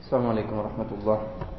السلام عليكم ورحمة الله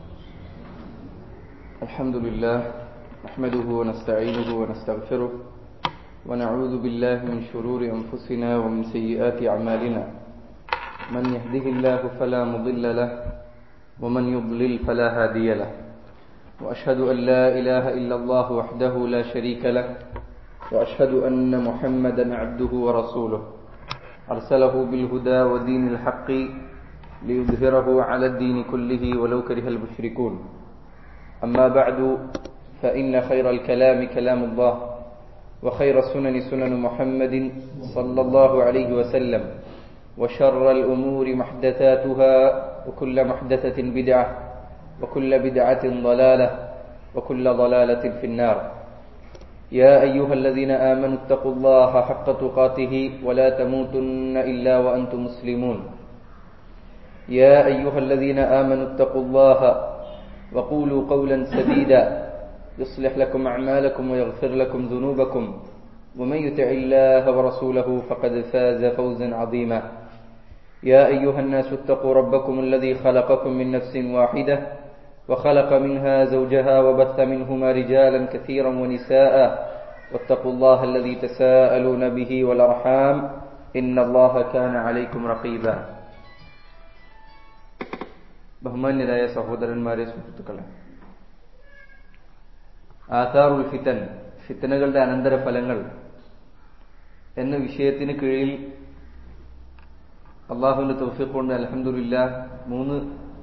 الحمد لله نحمده ونستعينه ونستغفره ونعوذ بالله من شرور أنفسنا ومن سيئات أعمالنا من يهده الله فلا مضل له ومن يضلل فلا هادي له وأشهد أن لا إله إلا الله وحده لا شريك له وأشهد أن محمدا عبده ورسوله أرسله بالهدى ودين الحق ليظهره على الدين كله ولو كره المشركون أما بعد فإن خير الكلام كلام الله وخير السنن سنن محمد صلى الله عليه وسلم وشر الأمور محدثاتها وكل محدثة بدعة وكل بدعة ضلالة وكل ضلالة في النار يا أيها الذين آمنوا اتقوا الله حق تقاته ولا تموتن إلا وأنتم مسلمون يا أيها الذين آمنوا اتقوا الله وقولوا قولا سديدا يصلح لكم أعمالكم ويغفر لكم ذنوبكم ومن يطع الله ورسوله فقد فاز فوزا عظيما يا أيها الناس اتقوا ربكم الذي خلقكم من نفس واحدة وخلق منها زوجها وبث منهما رجالا كثيرا ونساء واتقوا الله الذي تساءلون به والأرحام إن الله كان عليكم رقيبا ബഹുമാന്യരായ സഹോദരന്മാരെ സുഹൃത്തുക്കളെ ആധാറുൽ ഫിത്തൻ ഫിത്തനകളുടെ അനന്തരഫലങ്ങൾ എന്ന വിഷയത്തിന് കീഴിൽ അള്ളാഹുവിന്റെ തൗഫീഖ് കൊണ്ട് അലഹമില്ല മൂന്ന്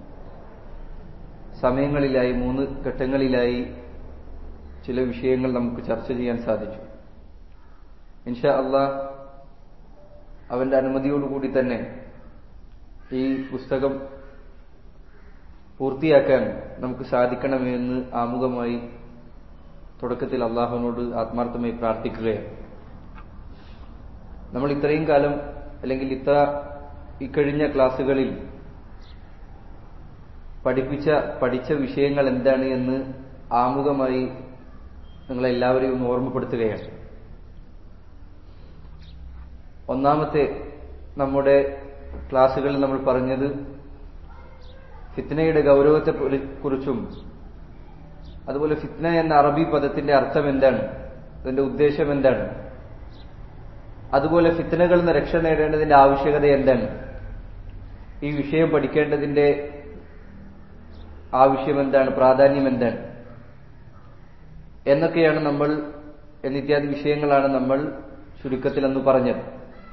സമയങ്ങളിലായി മൂന്ന് ഘട്ടങ്ങളിലായി ചില വിഷയങ്ങൾ നമുക്ക് ചർച്ച ചെയ്യാൻ സാധിച്ചു ഇൻഷാ അള്ളാഹ് അവന്റെ അനുമതിയോടുകൂടി തന്നെ ഈ പുസ്തകം പൂർത്തിയാക്കാൻ നമുക്ക് സാധിക്കണമെന്ന് ആമുഖമായി തുടക്കത്തിൽ അള്ളാഹുവിനോട് ആത്മാർത്ഥമായി പ്രാർത്ഥിക്കുകയാണ് നമ്മൾ ഇത്രയും കാലം അല്ലെങ്കിൽ ഇത്ര ഇക്കഴിഞ്ഞ ക്ലാസ്സുകളിൽ പഠിപ്പിച്ച പഠിച്ച വിഷയങ്ങൾ എന്താണ് എന്ന് ആമുഖമായി നിങ്ങളെല്ലാവരെയും ഒന്ന് ഓർമ്മപ്പെടുത്തുകയാണ് ഒന്നാമത്തെ നമ്മുടെ ക്ലാസ്സുകളിൽ നമ്മൾ പറഞ്ഞത് ഫിത്നയുടെ ഗൗരവത്തെ കുറിച്ചും അതുപോലെ ഫിത്ന എന്ന അറബി പദത്തിന്റെ അർത്ഥം എന്താണ് അതിന്റെ ഉദ്ദേശം എന്താണ് അതുപോലെ ഫിത്നകളിൽ നിന്ന് രക്ഷ നേടേണ്ടതിന്റെ ആവശ്യകത എന്താണ് ഈ വിഷയം പഠിക്കേണ്ടതിന്റെ ആവശ്യം എന്താണ് പ്രാധാന്യം എന്താണ് എന്നൊക്കെയാണ് നമ്മൾ എന്നിത്യാദി വിഷയങ്ങളാണ് നമ്മൾ ചുരുക്കത്തിൽ അന്ന് പറഞ്ഞത്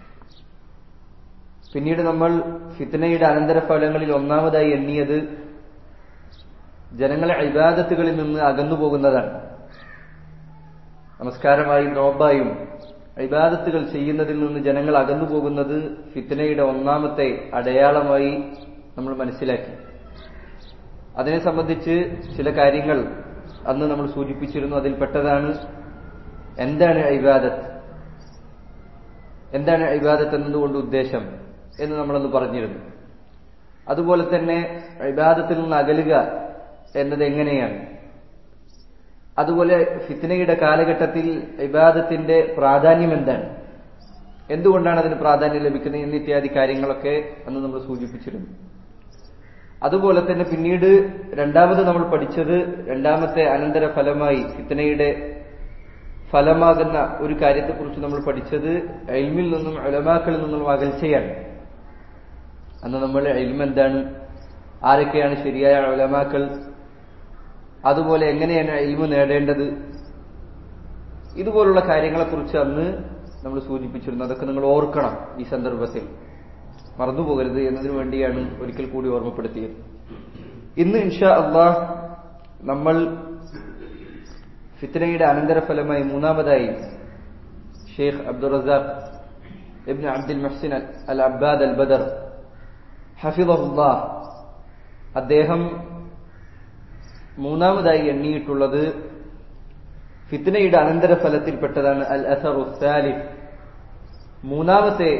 പിന്നീട് നമ്മൾ ഫിത്നയുടെ അനന്തരഫലങ്ങളിൽ ഒന്നാമതായി എണ്ണിയത് ജനങ്ങളെ ഇബാദത്തുകളിൽ നിന്ന് അകന്നു പോകുന്നതാണ് നമസ്കാരമായും നോമ്പായും ഇബാദത്തുകൾ ചെയ്യുന്നതിൽ നിന്ന് ജനങ്ങൾ അകന്നു പോകുന്നത് ഫിത്നയുടെ ഒന്നാമത്തെ അടയാളമായി നമ്മൾ മനസ്സിലാക്കി അതിനെ സംബന്ധിച്ച് ചില കാര്യങ്ങൾ അന്ന് നമ്മൾ സൂചിപ്പിച്ചിരുന്നു അതിൽപ്പെട്ടതാണ് എന്താണ് ഇബാദത്ത് എന്താണ് ഇബാദത്ത് എന്നതുകൊണ്ട് ഉദ്ദേശം എന്ന് നമ്മളന്ന് പറഞ്ഞിരുന്നു അതുപോലെ തന്നെ ഇബാദത്തിൽ നിന്ന് അകലുക എന്നത് എങ്ങനെയാണ് അതുപോലെ ഫിത്നയുടെ കാലഘട്ടത്തിൽ ഇബാദത്തിന്റെ പ്രാധാന്യം എന്താണ് എന്തുകൊണ്ടാണ് അതിന് പ്രാധാന്യം ലഭിക്കുന്നത് എന്നിത്യാദി കാര്യങ്ങളൊക്കെ അന്ന് നമ്മൾ സൂചിപ്പിച്ചിരുന്നു അതുപോലെ തന്നെ പിന്നീട് രണ്ടാമത് നമ്മൾ പഠിച്ചത് രണ്ടാമത്തെ അനന്തര ഫലമായി ഫിത്നയുടെ ഫലമാകുന്ന ഒരു കാര്യത്തെക്കുറിച്ച് നമ്മൾ പഠിച്ചത് എൽമിൽ നിന്നും അലമാക്കളിൽ നിന്നും അകൽച്ചയാണ് അന്ന് നമ്മൾ എൽമ എന്താണ് ആരൊക്കെയാണ് ശരിയായ അലമാക്കൾ അതുപോലെ എങ്ങനെയാണ് എൽമ നേടേണ്ടത് ഇതുപോലുള്ള കാര്യങ്ങളെക്കുറിച്ച് അന്ന് നമ്മൾ സൂചിപ്പിച്ചിരുന്നു അതൊക്കെ നിങ്ങൾ ഓർക്കണം ഈ സന്ദർഭത്തിൽ മറന്നുപോകരുത് എന്നതിനു വേണ്ടിയാണ് ഒരിക്കൽ കൂടി ഓർമ്മപ്പെടുത്തിയത് ഇന്ന് ഇൻഷാ അള്ളാഹ് നമ്മൾ ഫിത്നയുടെ അനന്തരഫലമായി മൂന്നാമതായി ഷെയ്ഖ് അബ്ദുൾ റസാഖ് ഇബ്ൻ അബ്ദുൽ മഹ്സിൻ അൽ അബ്ബാദ് അൽ ബദർ ഹഫിദുല്ലാ അദ്ദേഹം മൂന്നാമതായി എണ്ണിയിട്ടുള്ളത് ഫിത്നയുടെ അനന്തരഫലത്തിൽപ്പെട്ടതാണ് അൽ അസറു സാലിഫ് മൂന്നാമത്തെ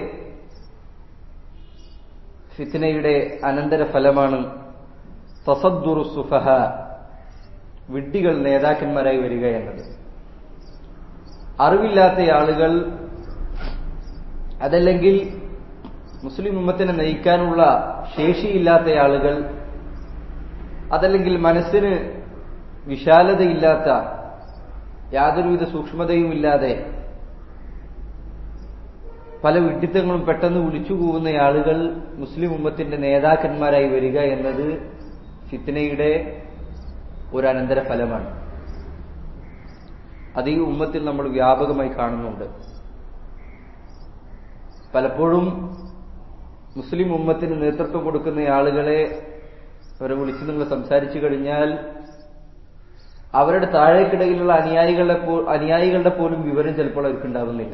ഫിത്നയുടെ അനന്തരഫലമാണ് തസദ്ദുറു സുഫഹ വിഡ്ഢികൾ നേതാക്കന്മാരായി വരിക എന്നത് അറിവില്ലാത്ത ആളുകൾ അതല്ലെങ്കിൽ മുസ്ലിം ഉമ്മത്തിനെ നയിക്കാനുള്ള ശേഷിയില്ലാത്ത ആളുകൾ അതല്ലെങ്കിൽ മനസ്സിന് വിശാലതയില്ലാത്ത യാതൊരുവിധ സൂക്ഷ്മതയും ഇല്ലാതെ പല വിഡിത്തങ്ങളും പെട്ടെന്ന് വിളിച്ചു പോകുന്ന ആളുകൾ മുസ്ലിം ഉമ്മത്തിന്റെ നേതാക്കന്മാരായി വരിക എന്നത് ഫിത്നയുടെ ഒരു അനന്തര ഫലമാണ് അത് ഈ ഉമ്മത്തിൽ നമ്മൾ വ്യാപകമായി കാണുന്നുണ്ട് പലപ്പോഴും മുസ്ലിം ഉമ്മത്തിന് നേതൃത്വം കൊടുക്കുന്ന ആളുകളെ അവരെ വിളിച്ച് നിങ്ങൾ സംസാരിച്ചു കഴിഞ്ഞാൽ അവരുടെ താഴേക്കിടയിലുള്ള അനുയായികളുടെ അനുയായികളുടെ പോലും വിവരം ചിലപ്പോൾ അവർക്ക് ഉണ്ടാവുന്നില്ല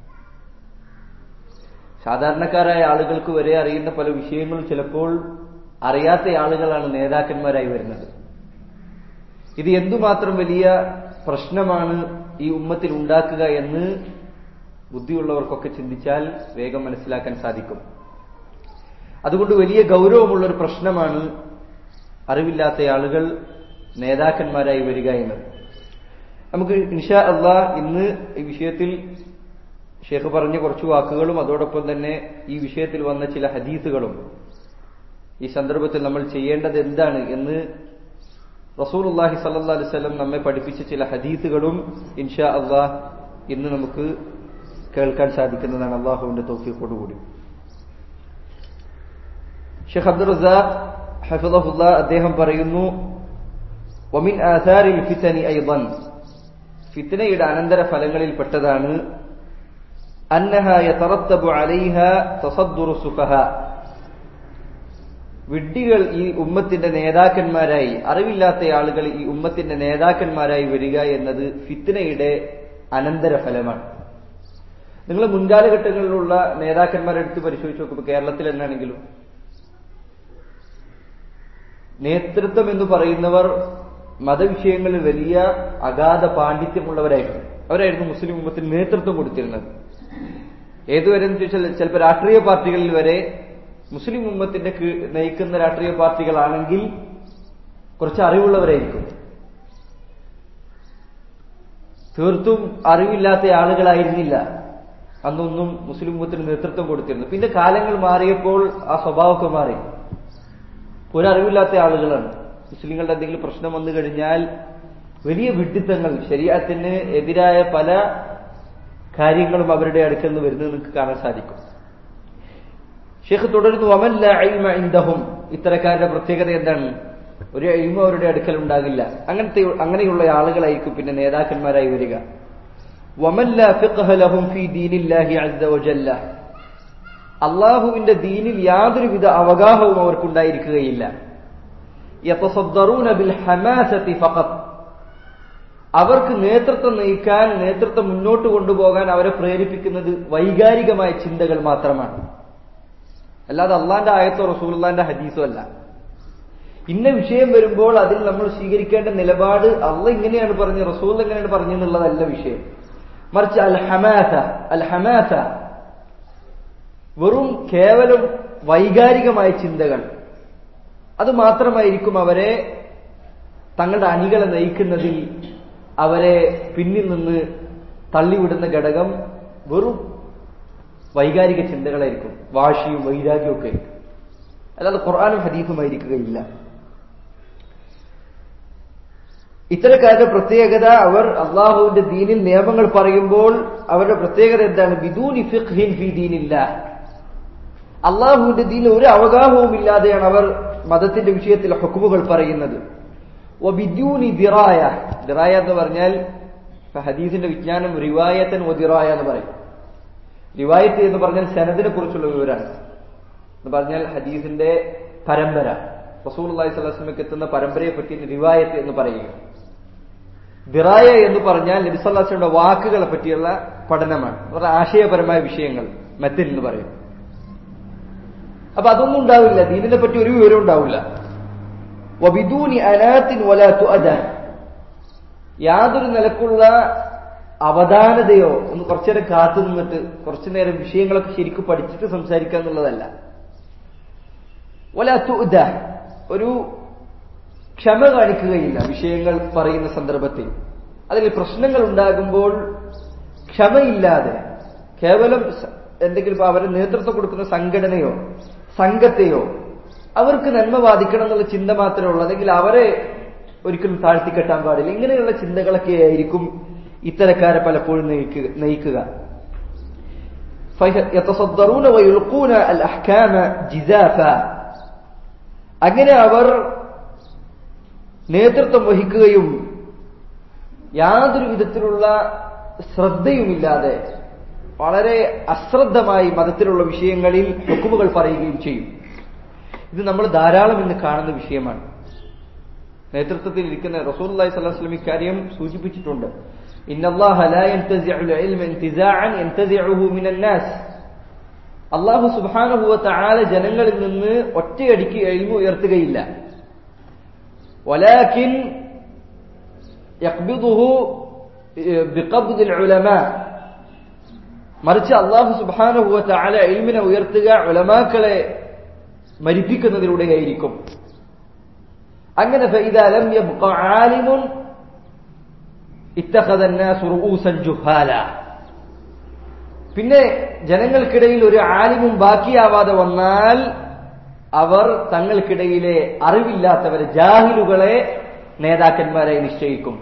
സാധാരണക്കാരായ ആളുകൾക്ക് വരെ അറിയുന്ന പല വിഷയങ്ങളും ചിലപ്പോൾ അറിയാത്ത ആളുകളാണ് നേതാക്കന്മാരായി വരുന്നത് ഇത് എന്തുമാത്രം വലിയ പ്രശ്നമാണ് ഈ ഉമ്മത്തിൽ ഉണ്ടാക്കുക എന്ന് ബുദ്ധിയുള്ളവർക്കൊക്കെ ചിന്തിച്ചാൽ വേഗം മനസ്സിലാക്കാൻ സാധിക്കും അതുകൊണ്ട് വലിയ ഗൗരവമുള്ളൊരു പ്രശ്നമാണ് അറിവില്ലാത്ത ആളുകൾ നേതാക്കന്മാരായി വരിക എന്നത് നമുക്ക് ഇൻഷാ അള്ളാ ഇന്ന് ഈ വിഷയത്തിൽ ഷേഖ് പറഞ്ഞ കുറച്ച് വാക്കുകളും അതോടൊപ്പം തന്നെ ഈ വിഷയത്തിൽ വന്ന ചില ഹദീസുകളും ഈ സന്ദർഭത്തിൽ നമ്മൾ ചെയ്യേണ്ടത് എന്താണ് എന്ന് റസൂലുല്ലാഹി സല്ലാ അലിസ്ലം നമ്മെ പഠിപ്പിച്ച ചില ഹദീസുകളും ഇൻഷാ അള്ളാഹ് ഇന്ന് നമുക്ക് കേൾക്കാൻ സാധിക്കുന്നതാണ് അള്ളാഹുവിന്റെ തോഫിയോടുകൂടി ഷെയ്ഖ് അബ്ദുൾ റസാഖ് ഹഫിദഹുല്ല അദ്ദേഹം പറയുന്നു ഒമിൻ ആസാരിൽ ഫിത്തനി ഐബൻ ഫിത്തനയുടെ അനന്തര ഫലങ്ങളിൽ പെട്ടതാണ് അന്നഹ യതറത്തബു അലൈഹ തസദ്ദുറു സുഫഹ വിഡ്ഢികൾ ഈ ഉമ്മത്തിന്റെ നേതാക്കന്മാരായി അറിവില്ലാത്ത ആളുകൾ ഈ ഉമ്മത്തിന്റെ നേതാക്കന്മാരായി വരിക എന്നത് ഫിത്തനയുടെ അനന്തര ഫലമാണ് നിങ്ങൾ മുൻകാലഘട്ടങ്ങളിലുള്ള നേതാക്കന്മാരെ എടുത്ത് പരിശോധിച്ച് നോക്കുമ്പോൾ കേരളത്തിൽ എന്നാണെങ്കിലും നേതൃത്വം എന്ന് പറയുന്നവർ മതവിഷയങ്ങളിൽ വലിയ അഗാധ പാണ്ഡിത്യമുള്ളവരായിരുന്നു അവരായിരുന്നു മുസ്ലിം ഉമ്മത്തിന് നേതൃത്വം കൊടുത്തിരുന്നത് ഏതുവരെ എന്ന് ചോദിച്ചാൽ ചിലപ്പോൾ രാഷ്ട്രീയ പാർട്ടികളിൽ വരെ മുസ്ലിം ഉമ്മത്തിന്റെ നയിക്കുന്ന രാഷ്ട്രീയ പാർട്ടികളാണെങ്കിൽ കുറച്ച് അറിവുള്ളവരായിരിക്കും തീർത്തും അറിവില്ലാത്ത ആളുകളായിരുന്നില്ല അന്നൊന്നും മുസ്ലിം ഉമ്മത്തിന് നേതൃത്വം കൊടുത്തിരുന്നത് പിന്നെ കാലങ്ങൾ മാറിയപ്പോൾ ആ സ്വഭാവമൊക്കെ മാറി ഒരറിവില്ലാത്ത ആളുകളാണ് മുസ്ലിങ്ങളുടെ എന്തെങ്കിലും പ്രശ്നം വന്നു കഴിഞ്ഞാൽ വലിയ വിഡിത്തങ്ങൾ ശരീരത്തിന് എതിരായ പല കാര്യങ്ങളും അവരുടെ അടുക്കൽ നിന്ന് വരുന്നത് നിങ്ങൾക്ക് കാണാൻ സാധിക്കും ഷെയ്ഖ് തുടർന്നു അമല്ല അയിമ ഇന്ദഹും ഇത്തരക്കാരുടെ പ്രത്യേകത എന്താണ് ഒരു അയിമ അവരുടെ അടുക്കൽ ഉണ്ടാകില്ല അങ്ങനത്തെ അങ്ങനെയുള്ള ആളുകളായിരിക്കും പിന്നെ നേതാക്കന്മാരായി വരിക വമല്ല ഫിഖ്ഹലഹും ഫീ ദീനില്ലാഹി അസ്സ വജല്ല അള്ളാഹുവിന്റെ ദീനിൽ യാതൊരുവിധ അവഗാഹവും അവർക്കുണ്ടായിരിക്കുകയില്ല യതസദ്ദറൂന ബിൽ ഹമാസതി ഫഖത്ത് അവർക്ക് നേതൃത്വം നയിക്കാൻ നേതൃത്വം മുന്നോട്ട് കൊണ്ടുപോകാൻ അവരെ പ്രേരിപ്പിക്കുന്നത് വൈകാരികമായ ചിന്തകൾ മാത്രമാണ് അല്ലാതെ അള്ളാന്റെ ആയത്തോ റസൂലുള്ളാന്റെ ഹദീസോ അല്ല ഇന്ന വിഷയം വരുമ്പോൾ അതിൽ നമ്മൾ സ്വീകരിക്കേണ്ട നിലപാട് അള്ള ഇങ്ങനെയാണ് പറഞ്ഞ് റസൂൽ എങ്ങനെയാണ് പറഞ്ഞു എന്നുള്ളതല്ല വിഷയം മറിച്ച് അൽ ഹമാസ അൽ ഹമാസ വെറും കേവലം വൈകാരികമായ ചിന്തകൾ അത് മാത്രമായിരിക്കും അവരെ തങ്ങളുടെ അണികളെ നയിക്കുന്നതിൽ അവരെ പിന്നിൽ നിന്ന് തള്ളിവിടുന്ന ഘടകം വെറും വൈകാരിക ചിന്തകളായിരിക്കും വാശിയും വൈരാഗ്യവും ഒക്കെ ആയിരിക്കും അല്ലാതെ ഖുർആാനും ഹദീഫുമായിരിക്കുകയില്ല ഇത്തരക്കാരുടെ പ്രത്യേകത അവർ അള്ളാഹുവിന്റെ ദീനിൽ നിയമങ്ങൾ പറയുമ്പോൾ അവരുടെ പ്രത്യേകത എന്താണ് ബിദൂനി ഫിഖ്ഹിൻ ഫി ദീനില്ല അള്ളാഹുവിന്റെ ദീനിൽ ഒരു അവഗാഹവും ഇല്ലാതെയാണ് അവർ മതത്തിന്റെ വിഷയത്തിൽ ഹുക്കുമുകൾ പറയുന്നത് ഒബിദ്യൂനി ദിറായ ദിറായ എന്ന് പറഞ്ഞാൽ ഹദീസിന്റെ വിജ്ഞാനം റിവായത്തൻ ഒദിറായ എന്ന് പറയും റിവായത്ത് എന്ന് പറഞ്ഞാൽ സനദിനെ കുറിച്ചുള്ള വിവരമാണ് എന്ന് പറഞ്ഞാൽ ഹദീസിന്റെ പരമ്പര റസൂൽ അള്ളഹി സ്വലാസ്ലമക്ക് എത്തുന്ന പരമ്പരയെ പറ്റി റിവായത്ത് എന്ന് പറയുക ദിറായ എന്ന് പറഞ്ഞാൽ നബിസല്ലാസ്ലയുടെ വാക്കുകളെ പറ്റിയുള്ള പഠനമാണ് പറഞ്ഞാൽ ആശയപരമായ വിഷയങ്ങൾ മെത്തിൽ എന്ന് പറയും അപ്പൊ അതൊന്നും ഉണ്ടാവില്ല ദീനിനെ പറ്റി ഒരു വിവരം ഉണ്ടാവില്ല വബിദൂനി അനാത്തിൻ വലാത്തു അദ യാതൊരു നിലക്കുള്ള അവധാനതയോ ഒന്ന് കുറച്ചേരം കാത്തു നിന്നിട്ട് കുറച്ചു നേരം വിഷയങ്ങളൊക്കെ ശരിക്കും പഠിച്ചിട്ട് സംസാരിക്കുക എന്നുള്ളതല്ല വലാത്തു ഉദ ഒരു ക്ഷമ കാണിക്കുകയില്ല വിഷയങ്ങൾ പറയുന്ന സന്ദർഭത്തിൽ അതിൽ പ്രശ്നങ്ങൾ ഉണ്ടാകുമ്പോൾ ക്ഷമയില്ലാതെ കേവലം എന്തെങ്കിലും അവരെ നേതൃത്വം കൊടുക്കുന്ന സംഘടനയോ സംഘത്തെയോ അവർക്ക് നന്മ ബാധിക്കണം എന്നുള്ള ചിന്ത മാത്രമേ ഉള്ളൂ അല്ലെങ്കിൽ അവരെ ഒരിക്കലും താഴ്ത്തിക്കെട്ടാൻ പാടില്ല ഇങ്ങനെയുള്ള ചിന്തകളൊക്കെ ആയിരിക്കും ഇത്തരക്കാരെ പലപ്പോഴും നയിക്കുക നയിക്കുക يتصدرون ويلقون الأحكام جزافا അങ്ങനെ അവർ നേതൃത്വം വഹിക്കുകയും യാതൊരു വിധത്തിലുള്ള ശ്രദ്ധയുമില്ലാതെ വളരെ അശ്രദ്ധമായി മതത്തിലുള്ള വിഷയങ്ങളിൽ ഹുക്കുമുകൾ പറയുകയും ചെയ്യും ഇത് നമ്മൾ ധാരാളം ഇന്ന് കാണുന്ന വിഷയമാണ് നേതൃത്വത്തിൽ ഇരിക്കുന്ന റസൂല്ലി സ്വലം ഇക്കാര്യം സൂചിപ്പിച്ചിട്ടുണ്ട് അള്ളാഹു സുബാനുഭൂവ താല ജനങ്ങളിൽ നിന്ന് ഒറ്റയടിക്ക് എൽമു ഉയർത്തുകയില്ല വലാക്കിൻ മറിച്ച് അള്ളാഹു സുബാനുഭൂവ താല എൽമിനെ ഉയർത്തുക ഉലമാക്കളെ മരിപ്പിക്കുന്നതിലൂടെയായിരിക്കും അങ്ങനെ ആലിമുൻ പിന്നെ ജനങ്ങൾക്കിടയിൽ ഒരു ആലിമും ബാക്കിയാവാതെ വന്നാൽ അവർ തങ്ങൾക്കിടയിലെ അറിവില്ലാത്തവരെ ജാഹിലുകളെ നേതാക്കന്മാരെ നിശ്ചയിക്കും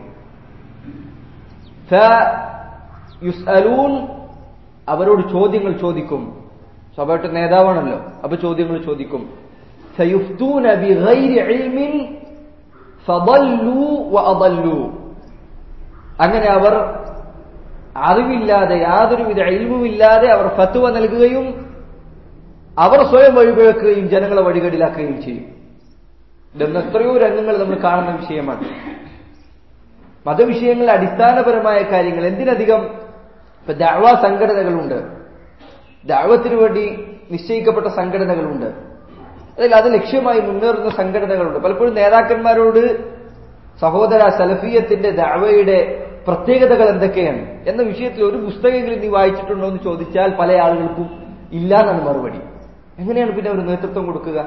യുസ്അലൂൻ അവരോട് ചോദ്യങ്ങൾ ചോദിക്കും സ്വാഭാവിക നേതാവാണല്ലോ അപ്പൊ ചോദ്യങ്ങൾ ചോദിക്കും സയുഫ്തൂന ബിഗൈരി ഇൽമിൻ ഫദല്ലു വഅദല്ലു അങ്ങനെ അവർ അറിവില്ലാതെ യാതൊരുവിധ ഇൽമുമില്ലാതെ അവർ ഫത്വ നൽകുകയും അവർ സ്വയം വഴിപിഴക്കുകയും ജനങ്ങളെ വഴികേടിലാക്കുകയും ചെയ്യും ഇതെന്ന് എത്രയോ രംഗങ്ങൾ നമ്മൾ കാണുന്ന വിഷയമാണ് മതവിഷയങ്ങളിൽ അടിസ്ഥാനപരമായ കാര്യങ്ങൾ എന്തിനധികം ഇപ്പൊ ദാവ സംഘടനകളുണ്ട് ദാവത്തിനു വേണ്ടി നിശ്ചയിക്കപ്പെട്ട സംഘടനകളുണ്ട് അതിൽ അത് ലക്ഷ്യമായി മുന്നേറുന്ന സംഘടനകളുണ്ട് പലപ്പോഴും നേതാക്കന്മാരോട് സഹോദര സലഫിയത്തിന്റെ ദാവയുടെ പ്രത്യേകതകൾ എന്തൊക്കെയാണ് എന്ന വിഷയത്തിൽ ഒരു പുസ്തകമെങ്കിലും നീ വായിച്ചിട്ടുണ്ടോ എന്ന് ചോദിച്ചാൽ പല ആളുകൾക്കും ഇല്ല എന്നാണ് മറുപടി എങ്ങനെയാണ് പിന്നെ അവർ നേതൃത്വം കൊടുക്കുക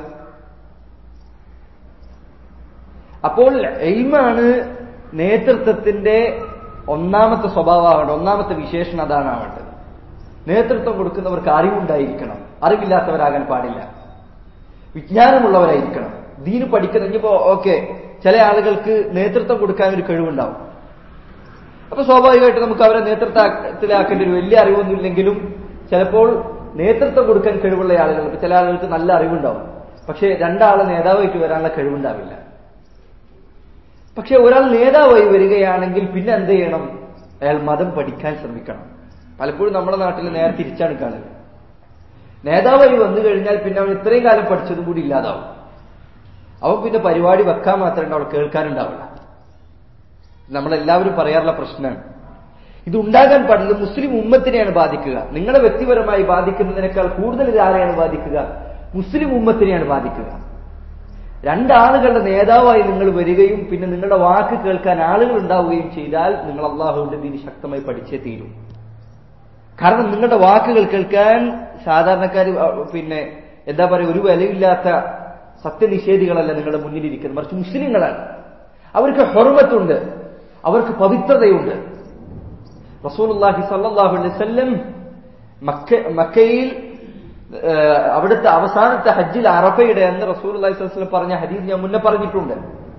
അപ്പോൾ എയിമാണ് നേതൃത്വത്തിന്റെ ഒന്നാമത്തെ സ്വഭാവമാവേണ്ടത് ഒന്നാമത്തെ വിശേഷണം അതാണ് ആവേണ്ടത് നേതൃത്വം കൊടുക്കുന്നവർക്ക് അറിവുണ്ടായിരിക്കണം അറിവില്ലാത്തവരാകാൻ പാടില്ല വിജ്ഞാനമുള്ളവരായിരിക്കണം ദീന് പഠിക്കുന്ന ഇനിയിപ്പോ ഓക്കെ ചില ആളുകൾക്ക് നേതൃത്വം കൊടുക്കാൻ ഒരു കഴിവുണ്ടാവും അപ്പൊ സ്വാഭാവികമായിട്ട് നമുക്ക് അവരെ നേതൃത്വത്തിലാക്കേണ്ട ഒരു വലിയ അറിവൊന്നും ഇല്ലെങ്കിലും ചിലപ്പോൾ നേതൃത്വം കൊടുക്കാൻ കഴിവുള്ള ആളുകൾ ഇപ്പൊ ചില ആളുകൾക്ക് നല്ല അറിവുണ്ടാവും പക്ഷെ രണ്ടാളെ നേതാവായിട്ട് വരാനുള്ള കഴിവുണ്ടാവില്ല പക്ഷെ ഒരാൾ നേതാവായി വരികയാണെങ്കിൽ പിന്നെ എന്ത് ചെയ്യണം അയാൾ മതം പഠിക്കാൻ ശ്രമിക്കണം പലപ്പോഴും നമ്മുടെ നാട്ടിൽ നേരെ തിരിച്ചാണ് കാണുക നേതാവായി വന്നു കഴിഞ്ഞാൽ പിന്നെ അവൻ ഇത്രയും കാലം പഠിച്ചതും കൂടി ഇല്ലാതാവും അവൻ പിന്നെ പരിപാടി വെക്കാൻ മാത്രമേ ഉണ്ടാവുള്ളൂ കേൾക്കാനുണ്ടാവില്ല നമ്മളെല്ലാവരും പറയാറുള്ള പ്രശ്നമാണ് ഇത് ഉണ്ടാകാൻ പാടില്ല മുസ്ലിം ഉമ്മത്തിനെയാണ് ബാധിക്കുക നിങ്ങളെ വ്യക്തിപരമായി ബാധിക്കുന്നതിനേക്കാൾ കൂടുതൽ ഇത് ആരെയാണ് ബാധിക്കുക മുസ്ലിം ഉമ്മത്തിനെയാണ് ബാധിക്കുക രണ്ടാളുകളുടെ നേതാവായി നിങ്ങൾ വരികയും പിന്നെ നിങ്ങളുടെ വാക്ക് കേൾക്കാൻ ആളുകൾ ഉണ്ടാവുകയും ചെയ്താൽ നിങ്ങൾ അള്ളാഹുവിന്റെ ദീന് ശക്തമായി പഠിച്ചേ തീരും കാരണം നിങ്ങളുടെ വാക്കുകൾ കേൾക്കാൻ സാധാരണക്കാർ പിന്നെ എന്താ പറയുക ഒരു വിലയില്ലാത്ത സത്യനിഷേധികളല്ല നിങ്ങളുടെ മുന്നിലിരിക്കുന്നത് മറിച്ച് മുസ്ലിങ്ങളാണ് അവർക്ക് ഹൊർമത്തുണ്ട് അവർക്ക് പവിത്രതയുണ്ട് റസൂലുള്ളാഹി സല്ലല്ലാഹു അലൈഹി വസല്ലം മക്ക മക്കയിൽ അവിടുത്തെ അവസാനത്തെ ഹജ്ജിൽ അറഫയുടെ എന്ന് റസൂൽ അള്ളഹി സ്വലം പറഞ്ഞ ഹദീസ് ഞാൻ മുന്നേ പറഞ്ഞിട്ടുണ്ട്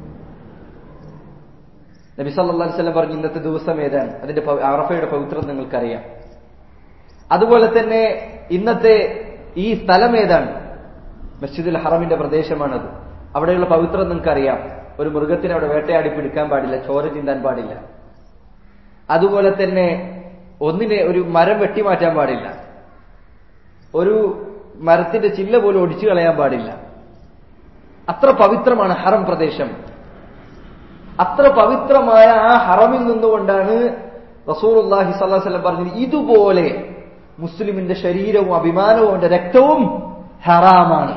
നബി സല്ലാ അലൈവല്ലം പറഞ്ഞു ഇന്നത്തെ ദിവസം ഏതാണ് അതിന്റെ അറഫയുടെ പവിത്രത നിങ്ങൾക്കറിയാം അതുപോലെ തന്നെ ഇന്നത്തെ ഈ സ്ഥലം ഏതാണ് മസ്ജിദുൽ ഹറമിന്റെ പ്രദേശമാണത് അവിടെയുള്ള പവിത്രത നിങ്ങൾക്കറിയാം ഒരു മൃഗത്തിനെ അവിടെ വേട്ടയാടി പിടിക്കാൻ പാടില്ല ചോര ചിന്താൻ പാടില്ല അതുപോലെ തന്നെ ഒന്നിനെ ഒരു മരം വെട്ടിമാറ്റാൻ പാടില്ല ഒരു മരത്തിന്റെ ചില്ല പോലും ഒടിച്ചു കളയാൻ പാടില്ല അത്ര പവിത്രമാണ് ഹറം പ്രദേശം അത്ര പവിത്രമായ ആ ഹറമിൽ നിന്നുകൊണ്ടാണ് റസൂർഹി സ്വല്ലം പറഞ്ഞത് ഇതുപോലെ മുസ്ലിമിന്റെ ശരീരവും അഭിമാനവും അവന്റെ രക്തവും ഹറാമാണ്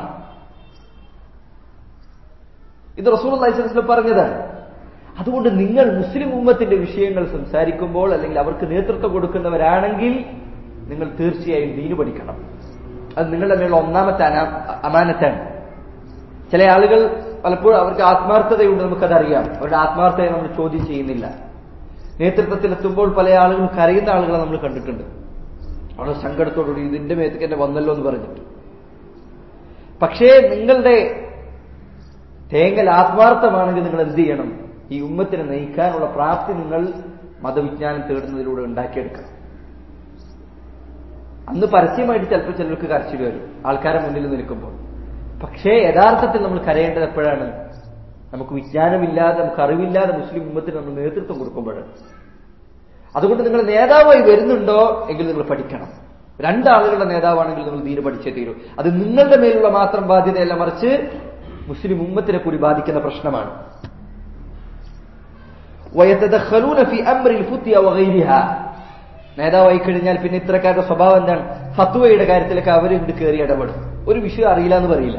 ഇത് റസൂർ അള്ളാഹിസ്ലം പറഞ്ഞതാണ് അതുകൊണ്ട് നിങ്ങൾ മുസ്ലിം ഉമ്മത്തിന്റെ വിഷയങ്ങൾ സംസാരിക്കുമ്പോൾ അല്ലെങ്കിൽ അവർക്ക് നേതൃത്വം കൊടുക്കുന്നവരാണെങ്കിൽ നിങ്ങൾ തീർച്ചയായും ദീന് പഠിക്കണം അത് നിങ്ങളുടെ മേലുള്ള ഒന്നാമത്തെ അനാ അമാനത്താണ് ചില ആളുകൾ പലപ്പോഴും അവർക്ക് ആത്മാർത്ഥതയുണ്ട് നമുക്കതറിയാം അവരുടെ ആത്മാർത്ഥതയെ നമ്മൾ ചോദ്യം ചെയ്യുന്നില്ല നേതൃത്വത്തിലെത്തുമ്പോൾ പല ആളുകളും കരയുന്ന ആളുകളെ നമ്മൾ കണ്ടിട്ടുണ്ട് വളരെ സങ്കടത്തോടുകൂടി ഇതിന്റെ മേത്തേക്ക് എന്നെ വന്നല്ലോ എന്ന് പറഞ്ഞിട്ട് പക്ഷേ നിങ്ങളുടെ തേങ്ങൽ ആത്മാർത്ഥമാണെങ്കിൽ നിങ്ങൾ എന്ത് ചെയ്യണം ഈ ഉമ്മത്തിനെ നയിക്കാനുള്ള പ്രാപ്തി നിങ്ങൾ മതവിജ്ഞാനം തേടുന്നതിലൂടെ ഉണ്ടാക്കിയെടുക്കണം അന്ന് പരസ്യമായിട്ട് ചിലപ്പോൾ ചിലർക്ക് കരച്ചിൽ വരും ആൾക്കാരെ മുന്നിൽ നിൽക്കുമ്പോൾ പക്ഷേ യഥാർത്ഥത്തിൽ നമ്മൾ കരയേണ്ടത് എപ്പോഴാണ് നമുക്ക് വിജ്ഞാനമില്ലാതെ നമുക്ക് അറിവില്ലാതെ മുസ്ലിം ഉമ്മത്തിന് നമ്മൾ നേതൃത്വം കൊടുക്കുമ്പോഴാണ് അതുകൊണ്ട് നിങ്ങൾ നേതാവായി വരുന്നുണ്ടോ എങ്കിൽ നിങ്ങൾ പഠിക്കണം രണ്ടാളുകളുടെ നേതാവാണെങ്കിൽ നിങ്ങൾ തീരെ പഠിച്ചേ തീരൂ അത് നിങ്ങളുടെ മേലുള്ള മാത്രം ബാധ്യതയല്ല മറിച്ച് മുസ്ലിം ഉമ്മത്തിനെ കൂടി ബാധിക്കുന്ന പ്രശ്നമാണ് ويتدخلون في امر الفتيا وغيرها നേതാവായി കഴിഞ്ഞാൽ പിന്നെ ഇത്തരക്കാരുടെ സ്വഭാവം എന്താണ് ഫത്വയുടെ കാര്യത്തിലൊക്കെ അവർ ഇങ്ങോട്ട് കയറി ഇടപെടും ഒരു വിഷയം അറിയില്ല എന്ന് പറയില്ല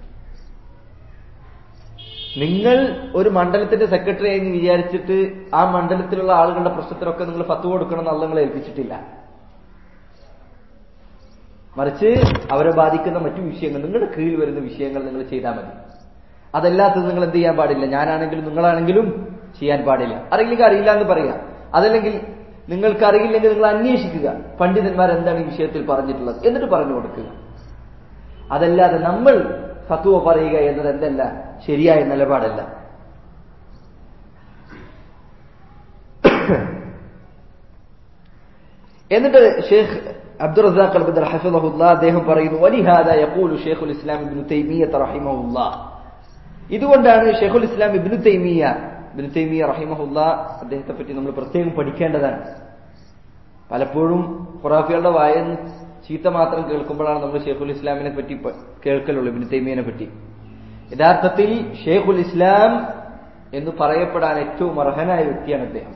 നിങ്ങൾ ഒരു മണ്ഡലത്തിന്റെ സെക്രട്ടറി എന്ന് വിചാരിച്ചിട്ട് ആ മണ്ഡലത്തിലുള്ള ആളുകളുടെ പ്രശ്നത്തിനൊക്കെ നിങ്ങൾ ഫത്വ കൊടുക്കണം എന്ന് നിങ്ങളെ ഏൽപ്പിച്ചിട്ടില്ല മറിച്ച് അവരെ ബാധിക്കുന്ന മറ്റു വിഷയങ്ങൾ നിങ്ങളുടെ കീഴിൽ വരുന്ന വിഷയങ്ങൾ നിങ്ങൾ ചെയ്താൽ മതി അതല്ലാത്തത് നിങ്ങൾ എന്ത് ചെയ്യാൻ പാടില്ല ഞാനാണെങ്കിലും നിങ്ങളാണെങ്കിലും ചെയ്യാൻ പാടില്ല അറിയില്ലെങ്കിൽ അറിയില്ല എന്ന് പറയാം അതല്ലെങ്കിൽ നിങ്ങൾക്ക് അറിയില്ലെങ്കിൽ നിങ്ങൾ അന്വേഷിക്കുക പണ്ഡിതന്മാർ എന്താണ് ഈ വിഷയത്തിൽ പറഞ്ഞിട്ടുള്ളത് എന്നിട്ട് പറഞ്ഞു കൊടുക്കുക അതല്ലാതെ നമ്മൾ ഫത്വ പറയുക എന്നത് എന്തല്ല ശരിയായ നിലപാടല്ല എന്നിട്ട് ഷേഖ് അബ്ദുൾ റസാഖ് അൽ ബദർ ഹഫിദഹുല്ലാ അദ്ദേഹം പറയുന്നു വലിഹാദ യഖൂലു ഷേഖുൽ ഇസ്ലാം ഇബ്നു തൈമിയ്യ റഹിമഹുല്ലാ ഇതുകൊണ്ടാണ് ഷെയ്ഖുൽ ഇസ്ലാം ഇബ്നു തൈമിയ ഇബ്നു തൈമിയ റഹിമഹുല്ല അദ്ദേഹത്തെ പറ്റി നമ്മൾ പ്രത്യേകം പഠിക്കേണ്ടതാണ് പലപ്പോഴും ഖുറാഫികളുടെ വായൻ ചീത്ത മാത്രം കേൾക്കുമ്പോഴാണ് നമ്മൾ ഷെയ്ഖുൽ ഇസ്ലാമിനെ പറ്റി കേൾക്കലുള്ളൂ ഇബ്നു തൈമിയനെ പറ്റി യഥാർത്ഥത്തിൽ ഷെയ്ഖുൽ ഇസ്ലാം എന്ന് പറയപ്പെടാൻ ഏറ്റവും അർഹനായ വ്യക്തിയാണ് അദ്ദേഹം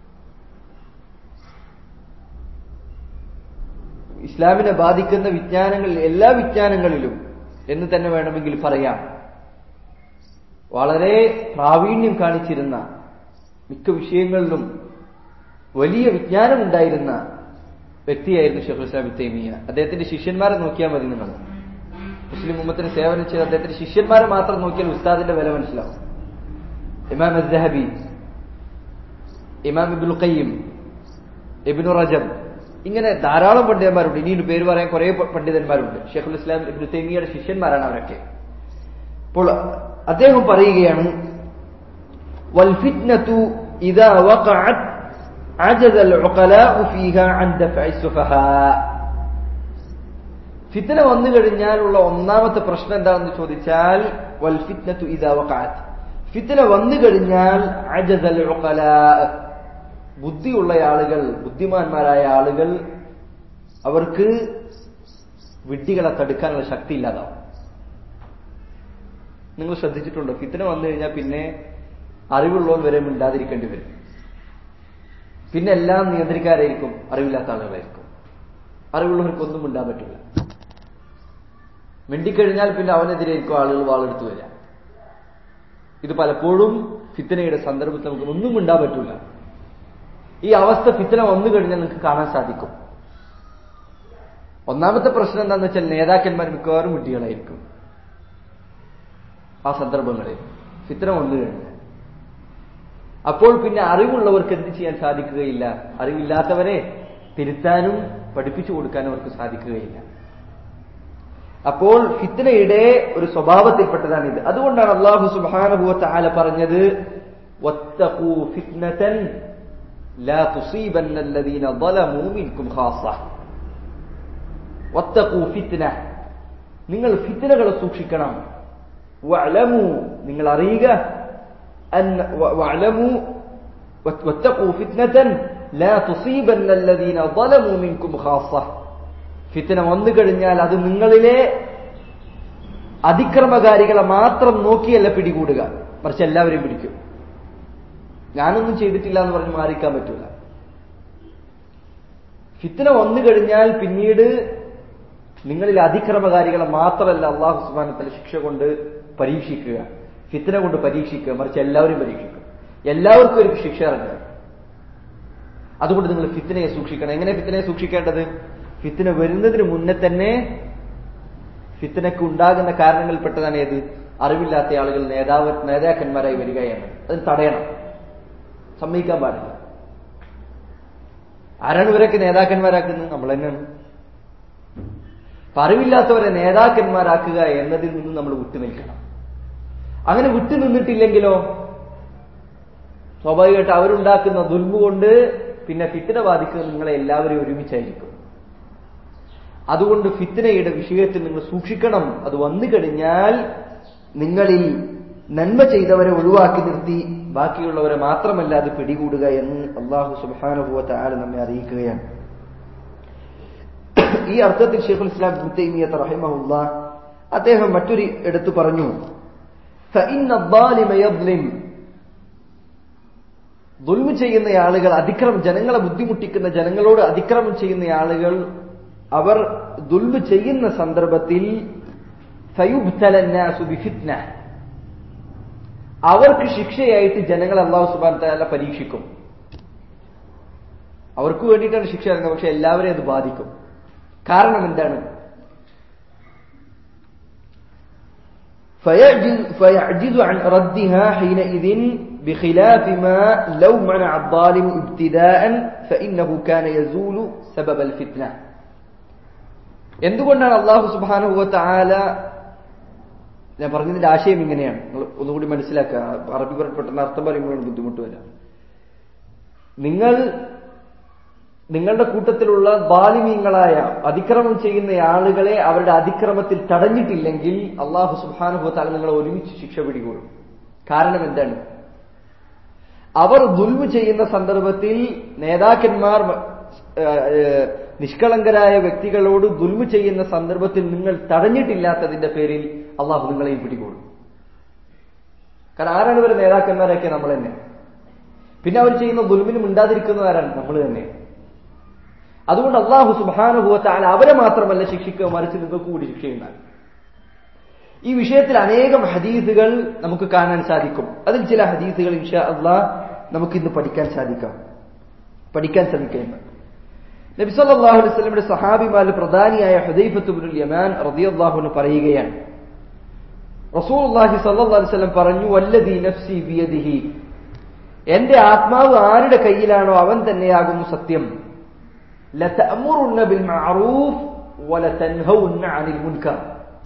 ഇസ്ലാമിനെ ബാധിക്കുന്ന വിജ്ഞാനങ്ങളിൽ എല്ലാ വിജ്ഞാനങ്ങളിലും എന്ന് തന്നെ വേണമെങ്കിൽ പറയാം വളരെ പ്രാവീണ്യം കാണിച്ചിരുന്ന മിക്ക വിഷയങ്ങളിലും വലിയ വിജ്ഞാനമുണ്ടായിരുന്ന വ്യക്തിയായിരുന്നു ഷെഖുൽ ഇസ്ലാം തൈമിയ അദ്ദേഹത്തിന്റെ ശിഷ്യന്മാരെ നോക്കിയാൽ മതി നിങ്ങൾ മുസ്ലിം ഉമ്മത്തിന് സേവനം ചെയ്ത അദ്ദേഹത്തിന്റെ ശിഷ്യന്മാരെ മാത്രം നോക്കിയാൽ ഉസ്താദിന്റെ വില മനസ്സിലാവും ഇമാം അസ്ഹബി ഇമാം ഇബുൽ ഖയ്യം ഇബിനു റജബ് ഇങ്ങനെ ധാരാളം പണ്ഡിതന്മാരുണ്ട് ഇനിയും പേര് പറയാൻ കുറെ പണ്ഡിതന്മാരുണ്ട് ഷെഖുൽ ഇസ്ലാം ഇബ്നു തൈമിയയുടെ ശിഷ്യന്മാരാണ് അവരൊക്കെ അപ്പോൾ അദ്ദേഹം പറയുകയാണ് والفتنة إذا وقعت عجز العقلاء فيها عن دفع السفهاء ഫിത്തന വന്നു കഴിഞ്ഞാലുള്ള ഒന്നാമത്തെ പ്രശ്നം എന്താണെന്ന് ചോദിച്ചാൽ വൽ ഫിത്നത്തു ഇദാ വഖഅത് ഫിത്തന വന്നു കഴിഞ്ഞാൽ അജസൽ ഉഖലാ ബുദ്ധിയുള്ള ആളുകൾ ബുദ്ധിമാന്മാരായ ആളുകൾ അവർക്ക് വിഡ്ഢികളെ തടുക്കാനുള്ള ശക്തി ഇല്ലാതാവും നിങ്ങൾ ശ്രദ്ധിച്ചിട്ടുണ്ടോ ഫിത്തന വന്നു കഴിഞ്ഞാൽ പിന്നെ അറിവുള്ളവൻ വരെ മിണ്ടാതിരിക്കേണ്ടി വരും പിന്നെ എല്ലാം നിയന്ത്രിക്കാരായിരിക്കും അറിവില്ലാത്ത ആളുകളായിരിക്കും അറിവുള്ളവർക്കൊന്നും മിണ്ടാൻ പറ്റില്ല മിണ്ടിക്കഴിഞ്ഞാൽ പിന്നെ അവനെതിരെയായിരിക്കും ആളുകൾ വാളെടുത്ത് വരിക ഇത് പലപ്പോഴും ഫിത്തനയുടെ സന്ദർഭത്തിൽ നമുക്ക് ഒന്നും മിണ്ടാൻ പറ്റില്ല ഈ അവസ്ഥ ഫിത്തന വന്നു കഴിഞ്ഞാൽ നിങ്ങൾക്ക് കാണാൻ സാധിക്കും ഒന്നാമത്തെ പ്രശ്നം എന്താണെന്ന് വെച്ചാൽ നേതാക്കന്മാർ മിക്കവാറും വിഡ്ഢികളായിരിക്കും ആ സന്ദർഭങ്ങളിൽ ഫിത്തന വന്നു കഴിഞ്ഞാൽ അപ്പോൾ പിന്നെ അറിവുള്ളവർക്ക് എന്ത് ചെയ്യാൻ സാധിക്കുകയില്ല അറിവില്ലാത്തവരെ തിരുത്താനും പഠിപ്പിച്ചു കൊടുക്കാനും അവർക്ക് സാധിക്കുകയില്ല അപ്പോൾ ഫിത്തനയുടെ ഒരു സ്വഭാവത്തിൽപ്പെട്ടതാണ് ഇത് അതുകൊണ്ടാണ് അള്ളാഹു സുബാനുഭവത്തെ ആല പറഞ്ഞത് വത്തഖൂ ഫിത്നതൻ ലാ തുസീബന്ന الذين ظلموا منكم خاصة വത്തഖൂ ഫിത്ന നിങ്ങൾ ഫിത്നകളെ സൂക്ഷിക്കണം വഅലമു നിങ്ങൾ അറിയുക അൻ വഅലമു വത്തഖൂ ഫിത്നതൻ ലാ തുസീബന്ന الذين ظلموا منكم خاصة ഫിത്തന വന്നു കഴിഞ്ഞാൽ അത് നിങ്ങളിലെ അതിക്രമകാരികളെ മാത്രം നോക്കിയല്ല പിടികൂടുക മറിച്ച് എല്ലാവരെയും പിടിക്കും ഞാനൊന്നും ചെയ്തിട്ടില്ല എന്ന് പറഞ്ഞ് മാറിക്കാൻ പറ്റില്ല ഫിത്തന വന്നു കഴിഞ്ഞാൽ പിന്നീട് നിങ്ങളിൽ അതിക്രമകാരികളെ മാത്രമല്ല അള്ളാഹു സുബാനത്തിന്റെ ശിക്ഷ കൊണ്ട് പരീക്ഷിക്കുക ഫിത്തന കൊണ്ട് പരീക്ഷിക്കുക മറിച്ച് എല്ലാവരും പരീക്ഷിക്കും എല്ലാവർക്കും ഒരു ശിക്ഷ ഇറങ്ങുക അതുകൊണ്ട് നിങ്ങൾ ഫിത്തനയെ സൂക്ഷിക്കണം എങ്ങനെ ഫിത്തനയെ സൂക്ഷിക്കേണ്ടത് ഫിത്തന വരുന്നതിന് മുന്നേ തന്നെ ഫിത്തനക്ക് ഉണ്ടാകുന്ന കാരണങ്ങളിൽപ്പെട്ടതാണ് ഏത് അറിവില്ലാത്ത ആളുകൾ നേതാവ് നേതാക്കന്മാരായി വരികയാണ് അത് തടയണം സമ്മതിക്കാൻ പാടില്ല ആരാണ് ഇവരൊക്കെ നേതാക്കന്മാരാക്കുന്നത് നമ്മൾ തന്നെയാണ് അപ്പൊ അറിവില്ലാത്തവരെ നേതാക്കന്മാരാക്കുക എന്നതിൽ നിന്ന് നമ്മൾ വിട്ടുനിൽക്കണം അങ്ങനെ വിട്ടു നിന്നിട്ടില്ലെങ്കിലോ സ്വാഭാവികമായിട്ട് അവരുണ്ടാക്കുന്ന ദുൽമ കൊണ്ട് പിന്നെ ഫിത്തിന ബാധിക്കുന്നത് നിങ്ങളെ എല്ലാവരെയും ഒരുമിച്ചായിരിക്കും അതുകൊണ്ട് ഫിത്തിനയുടെ വിഷയത്തിൽ നിങ്ങൾ സൂക്ഷിക്കണം അത് വന്നു കഴിഞ്ഞാൽ നിങ്ങളിൽ നന്മ ചെയ്തവരെ ഒഴിവാക്കി നിർത്തി ബാക്കിയുള്ളവരെ മാത്രമല്ല അത് പിടികൂടുക എന്ന് അള്ളാഹു സുബാനുഭവത്തെ ആര് നമ്മെ അറിയിക്കുകയാണ് ഈ അർത്ഥത്തിൽ ഷെയ്ഖുൽ ഇസ്ലാം തൈമിയത്ത് റഹിമഹുല്ല അദ്ദേഹം മറ്റൊരു എടുത്തു പറഞ്ഞു ദുൽമ ചെയ്യുന്ന ആളുകൾ അതിക്രമം ജനങ്ങളെ ബുദ്ധിമുട്ടിക്കുന്ന ജനങ്ങളോട് അതിക്രമം ചെയ്യുന്ന ആളുകൾ അവർ ദുൽമ ചെയ്യുന്ന സന്ദർഭത്തിൽ അവർക്ക് ശിക്ഷയായിട്ട് ജനങ്ങൾ അള്ളാഹു സുബാൻ താല പരീക്ഷിക്കും അവർക്ക് വേണ്ടിയിട്ടാണ് ശിക്ഷ ഇറങ്ങുന്നത് പക്ഷെ എല്ലാവരെയും അത് ബാധിക്കും കാരണം എന്താണ് فيعجز عن ردها حينئذ بخلاف ما لو منع الظالم ابتداء فإنه كان يزول سبب الفتنة എന്തുകൊണ്ടാണ് അള്ളാഹു സുബാനുഭവത്ത ആല ഞാൻ പറഞ്ഞതിന്റെ ആശയം ഇങ്ങനെയാണ് നിങ്ങൾ ഒന്നുകൂടി മനസ്സിലാക്കുക അറബി പെട്ടെന്ന് അർത്ഥം പറയുമ്പോഴാണ് ബുദ്ധിമുട്ട് വരാം നിങ്ങൾ നിങ്ങളുടെ കൂട്ടത്തിലുള്ള ബാലിമീങ്ങളായ അതിക്രമം ചെയ്യുന്ന ആളുകളെ അവരുടെ അതിക്രമത്തിൽ തടഞ്ഞിട്ടില്ലെങ്കിൽ അള്ളാഹു സുബാനുഭവത്താൽ നിങ്ങളെ ഒരുമിച്ച് ശിക്ഷ പിടികൂടും കാരണം എന്താണ് അവർ ദുൽമു ചെയ്യുന്ന സന്ദർഭത്തിൽ നേതാക്കന്മാർ നിഷ്കളങ്കരായ വ്യക്തികളോട് ദുൽമു ചെയ്യുന്ന സന്ദർഭത്തിൽ നിങ്ങൾ തടഞ്ഞിട്ടില്ലാത്തതിന്റെ പേരിൽ അള്ളാഹു നിങ്ങളെയും പിടികൂടും കാരണം ആരാണ് ഇവർ നേതാക്കന്മാരൊക്കെ നമ്മൾ തന്നെ പിന്നെ അവർ ചെയ്യുന്ന ദുൽമിനും ഉണ്ടാതിരിക്കുന്നവരാണ് നമ്മൾ തന്നെ അതുകൊണ്ട് അള്ളാഹു സുബാനുഭവത്താൽ അവരെ മാത്രമല്ല ശിക്ഷിക്കുക മറിച്ച് നിങ്ങൾക്ക് കൂടി ശിക്ഷയുണ്ടാകും ഈ വിഷയത്തിൽ അനേകം ഹദീസുകൾ നമുക്ക് കാണാൻ സാധിക്കും അതിൽ ചില ഹദീസുകൾ ഇൻഷാ അള്ളാഹ് നമുക്കിന്ന് പഠിക്കാൻ സാധിക്കാം പഠിക്കാൻ ശ്രമിക്കുന്നത് നബി സല്ലല്ലാഹു അലൈഹി വസല്ലമയുടെ സഹാബിമാരിൽ പ്രധാനിയായ ഹുദൈഫത്ത് ഇബ്നുൽ യമാൻ റളിയല്ലാഹു അൻഹു പറയുകയാണ് റസൂലുള്ളാഹി സല്ലല്ലാഹു അലൈഹി വസല്ലം പറഞ്ഞു വല്ലദി നഫ്സി ബിയദിഹി എന്റെ ആത്മാവ് ആരുടെ കയ്യിലാണോ അവൻ തന്നെയാകുന്നു സത്യം ലതഅമുറുന്ന ബിൽ മഅറൂഫ് വലതൻഹൗന്ന അനിൽ മുൻകർ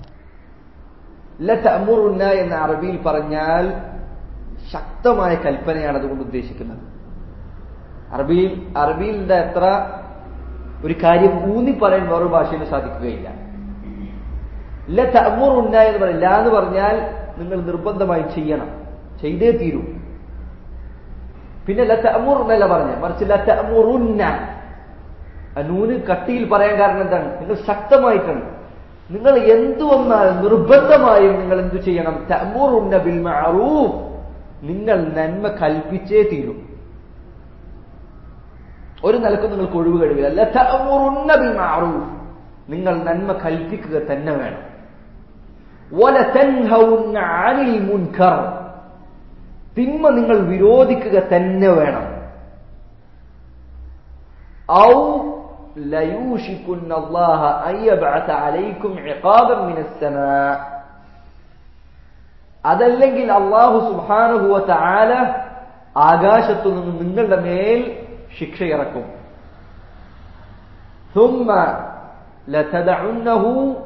ലതഅമുറുന്ന എന്ന അറബിയിൽ പറഞ്ഞാൽ ശക്തമായ കൽപ്പനയാണ് അതുകൊണ്ട് ഉദ്ദേശിക്കുന്നത് അറബിയിൽ അറബിയിലെ എത്ര ഒരു കാര്യം ഊന്നി പറയാൻ വേറൊരു ഭാഷയിൽ സാധിക്കുകയില്ല ല തഅമുറുന്ന എന്ന് പറയില്ല എന്ന് പറഞ്ഞാൽ നിങ്ങൾ നിർബന്ധമായി ചെയ്യണം ചെയ്തേ തീരൂ പിന്നെ ല തഅമുറുന്നല്ല പറഞ്ഞ മറിച്ച് ല തഅമുറുന്ന നൂന് കട്ടിയിൽ പറയാൻ കാരണം എന്താണ് നിങ്ങൾ ശക്തമായിട്ടാണ് നിങ്ങൾ എന്തു വന്നാൽ നിർബന്ധമായും നിങ്ങൾ എന്തു ചെയ്യണം തഅമുറുന്ന ബിൽ മഅറൂഫ് നിങ്ങൾ നന്മ കൽപ്പിച്ചേ തീരും ഒരു നിലക്കും നിങ്ങൾക്ക് ഒഴിവ് കഴിവില്ല അല്ല തഅമുറുന്ന ബിൽ മഅറൂഫ് നിങ്ങൾ നന്മ കൽപ്പിക്കുക തന്നെ വേണം വലതൻഹൗന്ന അനിൽ മുൻകർ തിന്മ നിങ്ങൾ വിരോധിക്കുക തന്നെ വേണം ഔ ലയൂഷിക്കുന്ന അല്ലാഹ അൻ യബ്അത അലൈക്കും ഇഖാബൻ മിനസ് സമാ അതല്ലെങ്കിൽ അള്ളാഹു സുബ്ഹാനഹു വ തആല ആകാശത്തു നിന്ന് നിങ്ങളുടെ മേൽ ശിക്ഷ ഇറക്കും ثم لتدعنه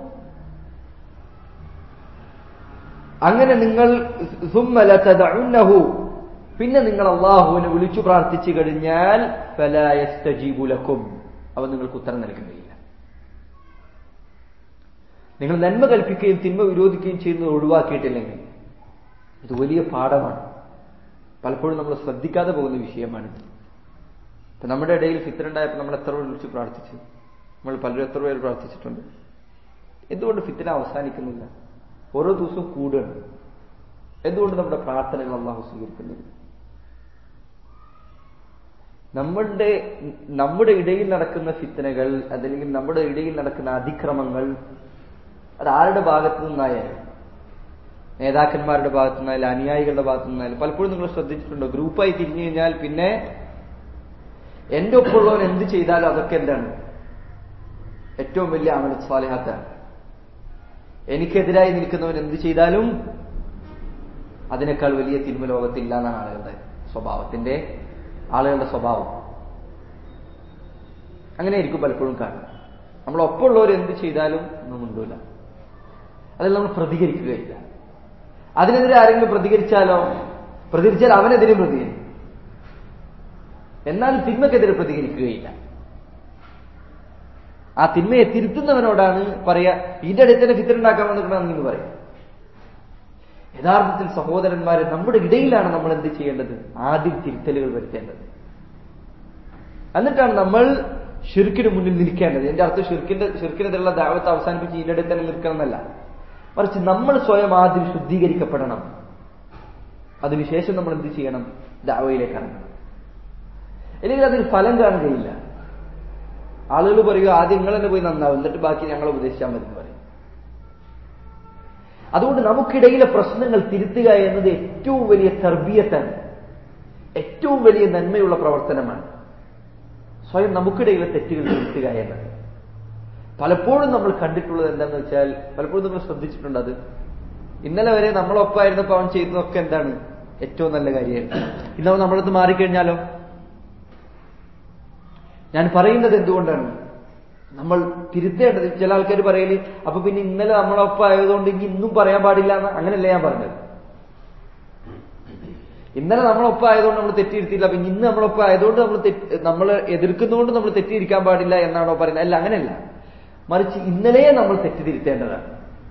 അങ്ങനെ നിങ്ങൾ ثم لتدعنه പിന്നെ നിങ്ങൾ അള്ളാഹുവിനെ വിളിച്ചു പ്രാർത്ഥിച്ചു കഴിഞ്ഞാൽ فلا يستجيب لكم അവൻ നിങ്ങൾക്ക് ഉത്തരം നൽകുകയില്ല നിങ്ങൾ നന്മ കൽപ്പിക്കുകയും തിന്മ വിരോധിക്കുകയും ചെയ്യുന്നത് ഒഴിവാക്കിയിട്ടില്ലെങ്കിൽ ഇത് വലിയ പാഠമാണ് പലപ്പോഴും നമ്മൾ ശ്രദ്ധിക്കാതെ പോകുന്ന വിഷയമാണിത് ഇപ്പൊ നമ്മുടെ ഇടയിൽ ഫിത്തനുണ്ടായപ്പോൾ നമ്മൾ എത്ര പേർ വിളിച്ച് പ്രാർത്ഥിച്ചു നമ്മൾ പലരും എത്ര പേര് പ്രാർത്ഥിച്ചിട്ടുണ്ട് എന്തുകൊണ്ട് ഫിത്തന അവസാനിക്കുന്നില്ല ഓരോ ദിവസവും കൂടുകയാണ് എന്തുകൊണ്ട് നമ്മുടെ പ്രാർത്ഥനകൾ അള്ളാഹു സ്വീകരിക്കുന്നില്ല നമ്മളുടെ നമ്മുടെ ഇടയിൽ നടക്കുന്ന ഫിത്തനകൾ അതല്ലെങ്കിൽ നമ്മുടെ ഇടയിൽ നടക്കുന്ന അതിക്രമങ്ങൾ അത് ആരുടെ ഭാഗത്തു നിന്നായാലും നേതാക്കന്മാരുടെ ഭാഗത്തു നിന്നായാലും അനുയായികളുടെ ഭാഗത്തു നിന്നായാലും പലപ്പോഴും നിങ്ങൾ ശ്രദ്ധിച്ചിട്ടുണ്ടോ ഗ്രൂപ്പായി തിരിഞ്ഞു കഴിഞ്ഞാൽ പിന്നെ എന്റെ ഒപ്പമുള്ളവൻ എന്ത് ചെയ്താലും അതൊക്കെ എന്താണ് ഏറ്റവും വലിയ അമൽ സ്വാലിഹാത്താണ് എനിക്കെതിരായി നിൽക്കുന്നവൻ എന്ത് ചെയ്താലും അതിനേക്കാൾ വലിയ തിന്മ ലോകത്തില്ല എന്നാണ് ആളുകളുടെ സ്വഭാവത്തിന്റെ ആളുകളുടെ സ്വഭാവം അങ്ങനെയായിരിക്കും പലപ്പോഴും കാണുക നമ്മൾ ഒപ്പമുള്ളവർ എന്ത് ചെയ്താലും ഒന്നും മിണ്ടൂല അതിൽ നമ്മൾ പ്രതികരിക്കുകയില്ല അതിനെതിരെ ആരെങ്കിലും പ്രതികരിച്ചാലോ പ്രതികരിച്ചാൽ അവനെതിരെ പ്രതികരിക്കും എന്നാൽ തിന്മക്കെതിരെ പ്രതികരിക്കുകയില്ല ആ തിന്മയെ തിരുത്തുന്നവനോടാണ് പറയാ ഇതിന്റെ അടുത്ത് തന്നെ ഫിത്തറുണ്ടാക്കാൻ വന്നിട്ടുണ്ടെന്ന് പറയാം യഥാർത്ഥത്തിൽ സഹോദരന്മാരെ നമ്മുടെ ഇടയിലാണ് നമ്മൾ എന്ത് ചെയ്യേണ്ടത് ആദ്യം തിരുത്തലുകൾ വരുത്തേണ്ടത് എന്നിട്ടാണ് നമ്മൾ ഷിർക്കിന് മുന്നിൽ നിൽക്കേണ്ടത് എന്റെ അർത്ഥം ഷിർക്കിന്റെ ഷിർക്കിനെതിരുള്ള ദാവത്ത് അവസാനിപ്പിച്ച് ഇതിന്റെ ഇടയിൽ തന്നെ നിൽക്കണം എന്നല്ല മറിച്ച് നമ്മൾ സ്വയം ആദ്യം ശുദ്ധീകരിക്കപ്പെടണം അതിനുശേഷം നമ്മൾ എന്ത് ചെയ്യണം ദാവയിലേക്ക് ഇറങ്ങണം അല്ലെങ്കിൽ അതിന് ഫലം കാണുകയില്ല ആളുകൾ പറയുക ആദ്യം നിങ്ങൾ തന്നെ പോയി നന്നാവും എന്നിട്ട് ബാക്കി ഞങ്ങൾ ഉപദേശിച്ചാൽ മതി എന്ന് പറയും അതുകൊണ്ട് നമുക്കിടയിലെ പ്രശ്നങ്ങൾ തിരുത്തുക എന്നത് ഏറ്റവും വലിയ തർബീയത്താണ് ഏറ്റവും വലിയ നന്മയുള്ള പ്രവർത്തനമാണ് സ്വയം നമുക്കിടയിലെ തെറ്റുകൾ തിരുത്തുക എന്നത് പലപ്പോഴും നമ്മൾ കണ്ടിട്ടുള്ളത് എന്താണെന്ന് വെച്ചാൽ പലപ്പോഴും നമ്മൾ ശ്രദ്ധിച്ചിട്ടുണ്ട് അത് ഇന്നലെ വരെ നമ്മളൊപ്പമായിരുന്നപ്പോൾ അവൻ ചെയ്തതൊക്കെ എന്താണ് ഏറ്റവും നല്ല കാര്യമായിരുന്നു ഇന്നവൻ നമ്മളടുത്ത് മാറിക്കഴിഞ്ഞാലോ ഞാൻ പറയുന്നത് എന്തുകൊണ്ടാണ് നമ്മൾ തിരുത്തേണ്ടത് ചില ആൾക്കാർ പറയല് അപ്പൊ പിന്നെ ഇന്നലെ നമ്മളൊപ്പം ആയതുകൊണ്ട് ഇനി ഇന്നും പറയാൻ പാടില്ല എന്ന് അങ്ങനെയല്ല ഞാൻ പറഞ്ഞത് ഇന്നലെ നമ്മളൊപ്പം ആയതുകൊണ്ട് നമ്മൾ തെറ്റിയിരുത്തിയില്ല അപ്പൊ ഇന്ന് നമ്മളൊപ്പം ആയതുകൊണ്ട് നമ്മൾ നമ്മൾ എതിർക്കുന്നതുകൊണ്ട് നമ്മൾ തെറ്റിയിരിക്കാൻ പാടില്ല എന്നാണോ പറയുന്നത് അല്ല അങ്ങനെയല്ല മറിച്ച് ഇന്നലെ നമ്മൾ തെറ്റിതിരുത്തേണ്ടതാണ്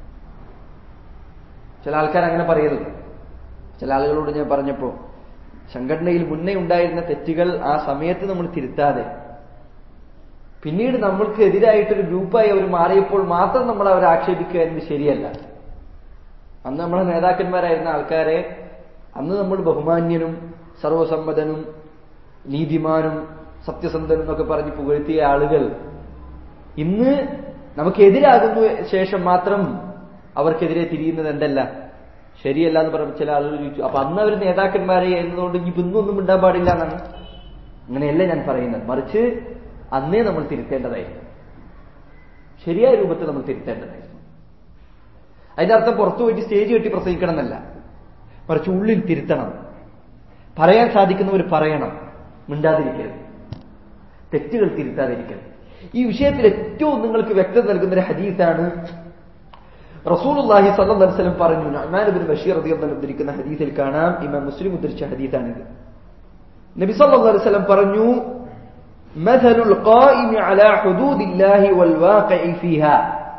ചില ആൾക്കാർ അങ്ങനെ പറയുന്നത് ചില ആളുകളോട് ഞാൻ പറഞ്ഞപ്പോ സംഘടനയിൽ മുന്നേ ഉണ്ടായിരുന്ന തെറ്റുകൾ ആ സമയത്ത് നമ്മൾ തിരുത്താതെ പിന്നീട് നമ്മൾക്ക് എതിരായിട്ടൊരു ഗ്രൂപ്പായി അവർ മാറിയപ്പോൾ മാത്രം നമ്മൾ അവരെ ആക്ഷേപിക്കുക എന്നത് ശരിയല്ല അന്ന് നമ്മളെ നേതാക്കന്മാരായിരുന്ന ആൾക്കാരെ അന്ന് നമ്മൾ ബഹുമാന്യനും സർവസമ്മതനും നീതിമാനും സത്യസന്ധനും എന്നൊക്കെ പറഞ്ഞ് പുകഴ്ത്തിയ ആളുകൾ ഇന്ന് നമുക്കെതിരാകുന്നു ശേഷം മാത്രം അവർക്കെതിരെ തിരിയുന്നത് എന്തല്ല ശരിയല്ല എന്ന് പറഞ്ഞ ചില ആളുകൾ ചോദിച്ചു അപ്പൊ അന്ന് അവർ നേതാക്കന്മാരെ എന്നതുകൊണ്ട് ഇനി ഇന്നൊന്നും ഉണ്ടാൻ പാടില്ല എന്നാണ് അങ്ങനെയല്ല ഞാൻ പറയുന്നത് മറിച്ച് അന്നേ നമ്മൾ തിരുത്തേണ്ടതായിരുന്നു ശരിയായ രൂപത്തിൽ നമ്മൾ തിരുത്തേണ്ടതായിരുന്നു അതിന്റെ അർത്ഥം പുറത്തു പോയിട്ട് സ്റ്റേജ് കെട്ടി പ്രസംഗിക്കണം എന്നല്ല മറിച്ച് ഉള്ളിൽ തിരുത്തണം പറയാൻ സാധിക്കുന്നവർ പറയണം മിണ്ടാതിരിക്കരുത് തെറ്റുകൾ തിരുത്താതിരിക്കരുത് ഈ വിഷയത്തിൽ ഏറ്റവും നിങ്ങൾക്ക് വ്യക്തത നൽകുന്ന ഒരു ഹദീസാണ് റസൂലുള്ളാഹി സ്വല്ലല്ലാഹു അലൈഹി വസല്ലം പറഞ്ഞു നഅ്മാൻ ഇബ്നു ബഷീർ റളിയല്ലാഹു അൻഹു ഉദ്ധരിക്കുന്ന ഹദീസിൽ കാണാം ഇമാം മുസ്ലിം ഉദ്ധരിച്ച ഹദീസാണിത് നബി സല്ലല്ലാഹു അലൈഹി വസല്ലം പറഞ്ഞു مثل القائم على حدود الله والواقع فيها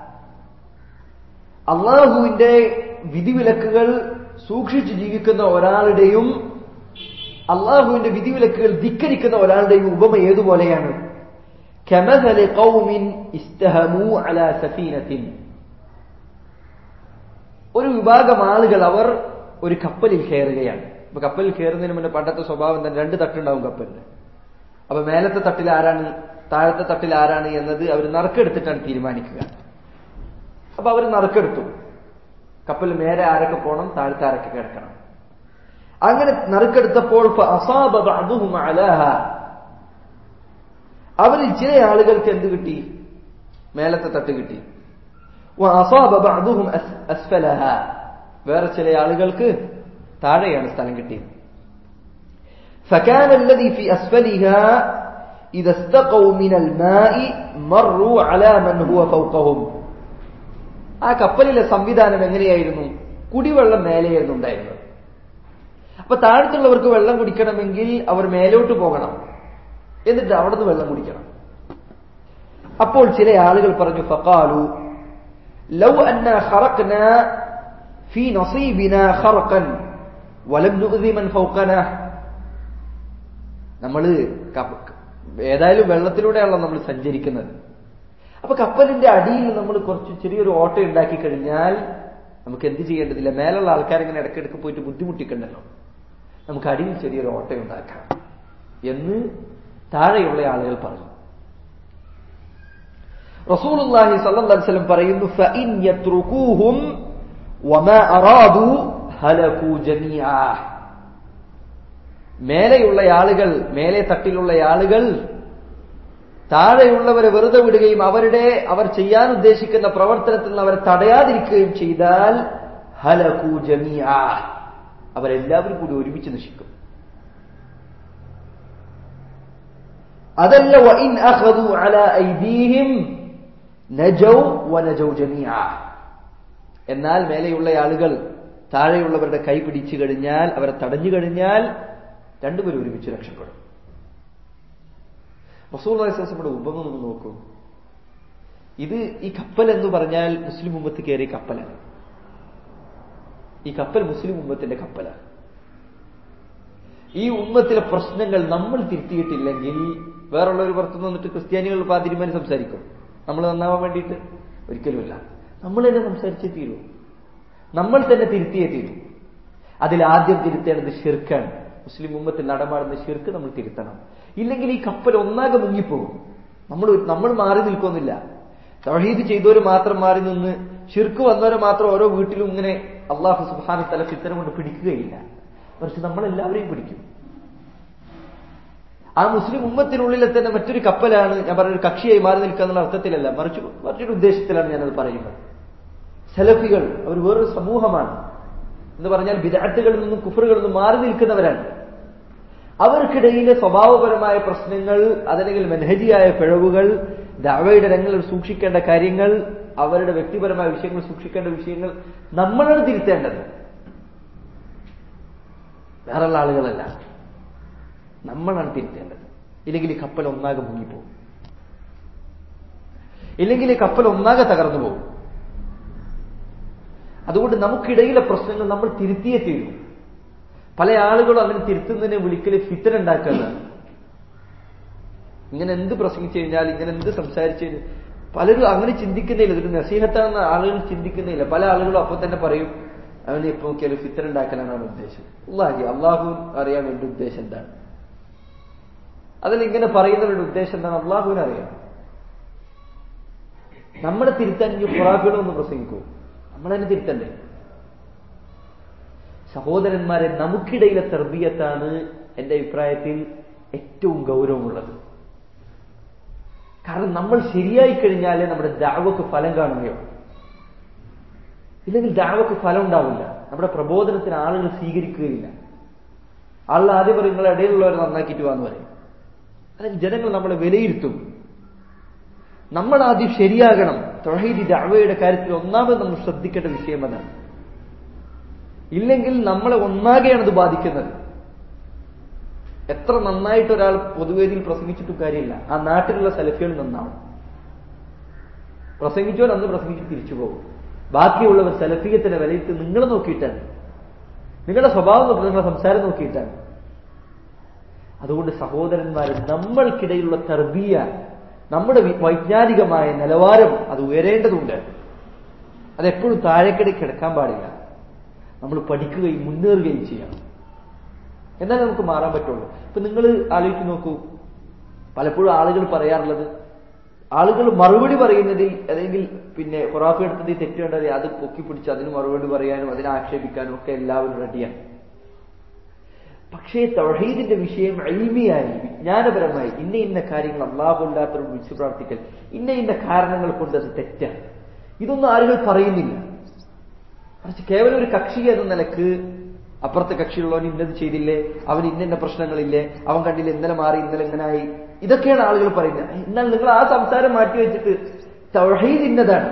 അള്ളാഹുവിന്റെ വിധിവിലക്കുകൾ സൂക്ഷിച്ച് ജീവിക്കുന്ന ഒരാളുടെയും അള്ളാഹുവിന്റെ വിധിവിലക്കുകൾ ധിക്കരിക്കുന്ന ഒരാളുടെയും ഉപമ ഏതുപോലെയാണ് كمثل قوم استهموا على سفينة ഒരു വിഭാഗം ആളുകൾ അവർ ഒരു കപ്പലിൽ കയറുകയാണ് അപ്പൊ കപ്പലിൽ കയറുന്നതിന് മുന്നേ പണ്ടത്തെ സ്വഭാവം തന്നെ രണ്ട് തട്ടുണ്ടാവും കപ്പലിന് അപ്പൊ മേലത്തെ തട്ടിൽ ആരാണ് താഴത്തെ തട്ടിൽ ആരാണ് എന്നത് അവർ നറുക്കെടുത്തിട്ടാണ് തീരുമാനിക്കുക അപ്പൊ അവർ നറുക്കെടുത്തു കപ്പൽ മേലെ ആരൊക്കെ പോകണം താഴത്തെ ആരൊക്കെ കിടക്കണം അങ്ങനെ നറുക്കെടുത്തപ്പോൾ അവരിൽ ചില ആളുകൾക്ക് എന്ത് കിട്ടി മേലത്തെ തട്ട് കിട്ടി വേറെ ചില ആളുകൾക്ക് താഴെയാണ് സ്ഥലം കിട്ടിയത് فكان الذي في أسفلها إذا استقوا من الماء مروا على من هو فوقهم ആ കപ്പലിലെ സംവിധാനം എങ്ങനെയായിരുന്നു കുടിവെള്ളം മേലെയായിരുന്നു ഉണ്ടായിരുന്നത് അപ്പൊ താഴത്തുള്ളവർക്ക് വെള്ളം കുടിക്കണമെങ്കിൽ അവർ മേലോട്ട് പോകണം എന്നിട്ട് അവിടെ നിന്ന് വെള്ളം കുടിക്കണം അപ്പോൾ ചില ആളുകൾ പറഞ്ഞു ഫക്കാലു ലൗ അന്ന ഖറഖ്ന ഫീ നസീബിന ഖറഖൻ വലം നുഅ്ദി മൻ ഫൗഖന നമ്മൾ ഏതായാലും വെള്ളത്തിലൂടെയാണല്ലോ നമ്മൾ സഞ്ചരിക്കുന്നത് അപ്പൊ കപ്പലിന്റെ അടിയിൽ നമ്മൾ കുറച്ച് ചെറിയൊരു ഓട്ട ഉണ്ടാക്കി കഴിഞ്ഞാൽ നമുക്ക് എന്ത് ചെയ്യേണ്ടതില്ല മേലുള്ള ആൾക്കാരിങ്ങനെ ഇടയ്ക്കിടയ്ക്ക് പോയിട്ട് ബുദ്ധിമുട്ടിക്കണ്ടല്ലോ നമുക്ക് അടിയിൽ ചെറിയൊരു ഓട്ട ഉണ്ടാക്കാം എന്ന് താഴെയുള്ള ആളുകൾ പറഞ്ഞു റസൂലുള്ളാഹി സ്വല്ലല്ലാഹു അലൈഹി വസല്ലം പറയുന്നു ഫഇൻ യത്രുകൂഹും വമാ അറാദു ഹലകു ജമീആ മേലെയുള്ള ആളുകൾ മേലെ തട്ടിലുള്ള ആളുകൾ താഴെയുള്ളവരെ വെറുതെ വിടുകയും അവരുടെ അവർ ചെയ്യാൻ ഉദ്ദേശിക്കുന്ന പ്രവർത്തനത്തിൽ നിന്ന് അവരെ തടയാതിരിക്കുകയും ചെയ്താൽ ഹലകു ജമീആ അവരെല്ലാവരും കൂടി ഒരുമിച്ച് നശിക്കും അതല്ല വഇൻ അഖദു അലാ ഐദീഹിം നജൗ വനജൗ ജമീആ എന്നാൽ മേലെയുള്ള ആളുകൾ താഴെയുള്ളവരുടെ കൈ പിടിച്ചു കഴിഞ്ഞാൽ അവരെ തടഞ്ഞു കഴിഞ്ഞാൽ രണ്ടുപേരും ഒരുമിച്ച് രക്ഷപ്പെടും റസൂൽയുടെ ഉപമ ഒന്ന് നോക്കൂ ഇത് ഈ കപ്പൽ എന്ന് പറഞ്ഞാൽ മുസ്ലിം ഉമ്മത്ത് കയറിയ കപ്പലാണ് ഈ കപ്പൽ മുസ്ലിം ഉമ്മത്തിന്റെ കപ്പലാണ് ഈ ഉമ്മത്തിലെ പ്രശ്നങ്ങൾ നമ്മൾ തിരുത്തിയിട്ടില്ലെങ്കിൽ വേറുള്ളവർ പുറത്തുനിന്ന് വന്നിട്ട് ക്രിസ്ത്യാനികൾ പാതിരിമാൻ സംസാരിക്കും നമ്മൾ നന്നാവാൻ വേണ്ടിയിട്ട് ഒരിക്കലുമില്ല നമ്മൾ തന്നെ സംസാരിച്ചേ തീരൂ നമ്മൾ തന്നെ തിരുത്തിയേ തീരൂ അതിൽ ആദ്യം തിരുത്തേണ്ടത് ഷിർക്കാണ് മുസ്ലിം ഉമ്മത്തിൽ നടമാടുന്ന ഷിർക്ക് നമ്മൾ തിരുത്തണം ഇല്ലെങ്കിൽ ഈ കപ്പൽ ഒന്നാകെ മുങ്ങിപ്പോകും നമ്മൾ നമ്മൾ മാറി നിൽക്കൊന്നില്ല തൗഹീദ് ചെയ്തവർ മാത്രം മാറി നിന്ന് ഷിർക്ക് വന്നവരെ മാത്രം ഓരോ വീട്ടിലും ഇങ്ങനെ അള്ളാഹു സുബാന തല ഫിത്തനം കൊണ്ട് പിടിക്കുകയില്ല പക്ഷെ നമ്മളെല്ലാവരെയും പിടിക്കും ആ മുസ്ലിം ഉമ്മത്തിനുള്ളിലെ തന്നെ മറ്റൊരു കപ്പലാണ് ഞാൻ പറഞ്ഞൊരു കക്ഷിയായി മാറി നിൽക്കുക എന്നുള്ള അർത്ഥത്തിലല്ല മറിച്ച് മറ്റൊരു ഉദ്ദേശത്തിലാണ് ഞാനത് പറയുന്നത് സെലഫികൾ അവർ വേറൊരു സമൂഹമാണ് എന്ന് പറഞ്ഞാൽ വിദാർത്ഥികളിൽ നിന്നും കുഫറുകളിൽ നിന്നും മാറി നിൽക്കുന്നവരാണ് അവർക്കിടയിലെ സ്വഭാവപരമായ പ്രശ്നങ്ങൾ അതല്ലെങ്കിൽ മെൻഹജിയായ പിഴവുകൾ ദാവയുടെ രംഗങ്ങൾ സൂക്ഷിക്കേണ്ട കാര്യങ്ങൾ അവരുടെ വ്യക്തിപരമായ വിഷയങ്ങൾ സൂക്ഷിക്കേണ്ട വിഷയങ്ങൾ നമ്മളാണ് തിരുത്തേണ്ടത് വേറെയുള്ള ആളുകളല്ല നമ്മളാണ് തിരുത്തേണ്ടത് ഇല്ലെങ്കിൽ ഈ കപ്പൽ ഒന്നാകെ മുങ്ങിപ്പോകും ഇല്ലെങ്കിൽ ഈ കപ്പൽ ഒന്നാകെ തകർന്നു പോകും അതുകൊണ്ട് നമുക്കിടയിലെ പ്രശ്നങ്ങൾ നമ്മൾ തിരുത്തിയേ തീരും പല ആളുകളും അങ്ങനെ തിരുത്തുന്നതിനെ വിളിക്കല് ഫിത്തനുണ്ടാക്കുന്നതാണ് ഇങ്ങനെ എന്ത് പ്രസംഗിച്ചു കഴിഞ്ഞാൽ ഇങ്ങനെ എന്ത് സംസാരിച്ചു പലരും അങ്ങനെ ചിന്തിക്കുന്നില്ല ഇതൊരു നസീഹത്താണെന്ന് ആളുകൾ ചിന്തിക്കുന്നില്ല പല ആളുകളും അപ്പൊ തന്നെ പറയും അവന് ഇപ്പൊ നോക്കിയാലും ഫിത്തനുണ്ടാക്കലാണ് അവൻ ഉദ്ദേശം അള്ളാഹി അള്ളാഹു അറിയാൻ എന്റെ ഉദ്ദേശം എന്താണ് അതിൽ ഇങ്ങനെ പറയുന്നവരുടെ ഉദ്ദേശം എന്താണ് അള്ളാഹുവിനെ അറിയാം നമ്മളെ തിരുത്താൻ ഇനി പുറാഫികളൊന്ന് പ്രസംഗിക്കൂ നമ്മളതിനെ തിരുത്തണ്ടേ സഹോദരന്മാരെ നമുക്കിടയിലെ തെർബീയത്താണ് എന്റെ അഭിപ്രായത്തിൽ ഏറ്റവും ഗൗരവമുള്ളത് കാരണം നമ്മൾ ശരിയായി കഴിഞ്ഞാലേ നമ്മുടെ ദാവക്ക് ഫലം കാണുകയുള്ളൂ ഇല്ലെങ്കിൽ ദാവക്ക് ഫലം ഉണ്ടാവില്ല നമ്മുടെ പ്രബോധനത്തിന് ആളുകൾ സ്വീകരിക്കുകയില്ല ആളുകൾ ആദ്യം പറയും നിങ്ങളെ ഇടയിലുള്ളവരെ നന്നാക്കിയിട്ട് വാന്ന് പറയും അതിന് ജനങ്ങൾ നമ്മളെ വിലയിരുത്തും നമ്മൾ ആദ്യം ശരിയാകണം തൊഹീദി ദാവയുടെ കാര്യത്തിൽ ഒന്നാമത് നമ്മൾ ശ്രദ്ധിക്കേണ്ട വിഷയം അതാണ് ഇല്ലെങ്കിൽ നമ്മളെ ഒന്നാകെയാണ് ഇത് ബാധിക്കുന്നത് എത്ര നന്നായിട്ട് ഒരാൾ പൊതുവേദിയിൽ പ്രസംഗിച്ചിട്ടും കാര്യമില്ല ആ നാട്ടിലുള്ള സെലഫികൾ നന്നാവും പ്രസംഗിച്ചവർ അന്ന് പ്രസംഗിച്ച് തിരിച്ചു പോകും ബാക്കിയുള്ളവർ സെലഫിയത്തിന്റെ വിലയിട്ട് നിങ്ങൾ നോക്കിയിട്ടാണ് നിങ്ങളുടെ സ്വഭാവം നോക്കി നിങ്ങളുടെ സംസാരം നോക്കിയിട്ടാണ് അതുകൊണ്ട് സഹോദരന്മാരെ നമ്മൾക്കിടയിലുള്ള തർബീയ നമ്മുടെ വൈജ്ഞാനികമായ നിലവാരം അത് ഉയരേണ്ടതുണ്ട് അതെപ്പോഴും താഴേക്കിടെ കിടക്കാൻ പാടില്ല നമ്മൾ പഠിക്കുകയും മുന്നേറുകയും ചെയ്യണം എന്നാലേ നമുക്ക് മാറാൻ പറ്റുള്ളൂ ഇപ്പൊ നിങ്ങൾ ആലോചിച്ച് നോക്കൂ പലപ്പോഴും ആളുകൾ പറയാറുള്ളത് ആളുകൾ മറുപടി പറയുന്നതിൽ അല്ലെങ്കിൽ പിന്നെ ഖുറാഫി എടുത്തതിൽ തെറ്റേണ്ടത് അത് പൊക്കിപ്പിടിച്ച് അതിന് മറുപടി പറയാനും അതിനെ ആക്ഷേപിക്കാനും ഒക്കെ എല്ലാവരും റെഡിയാണ് പക്ഷേ തൗഹീദിന്റെ വിഷയം അഴിമിയായി വിജ്ഞാനപരമായി ഇന്ന ഇന്ന കാര്യങ്ങൾ അള്ളാഹുല്ലാത്തവരോട് വിളിച്ചു പ്രാർത്ഥിക്കൽ ഇന്ന ഇന്ന കാരണങ്ങൾ കൊണ്ട് അത് തെറ്റാണ് ഇതൊന്നും ആളുകൾ പറയുന്നില്ല മറിച്ച് കേവലം ഒരു കക്ഷി എന്ന നിലക്ക് അപ്പുറത്തെ കക്ഷിയുള്ളവൻ ഇന്നത് ചെയ്തില്ലേ അവൻ ഇന്ന പ്രശ്നങ്ങളില്ലേ അവൻ കണ്ടില്ല ഇന്നലെ മാറി ഇന്നലെ ഇങ്ങനായി ഇതൊക്കെയാണ് ആളുകൾ പറയുന്നത് എന്നാൽ നിങ്ങൾ ആ സംസാരം മാറ്റി വെച്ചിട്ട് തൗഹീദ് ഇന്നതാണ്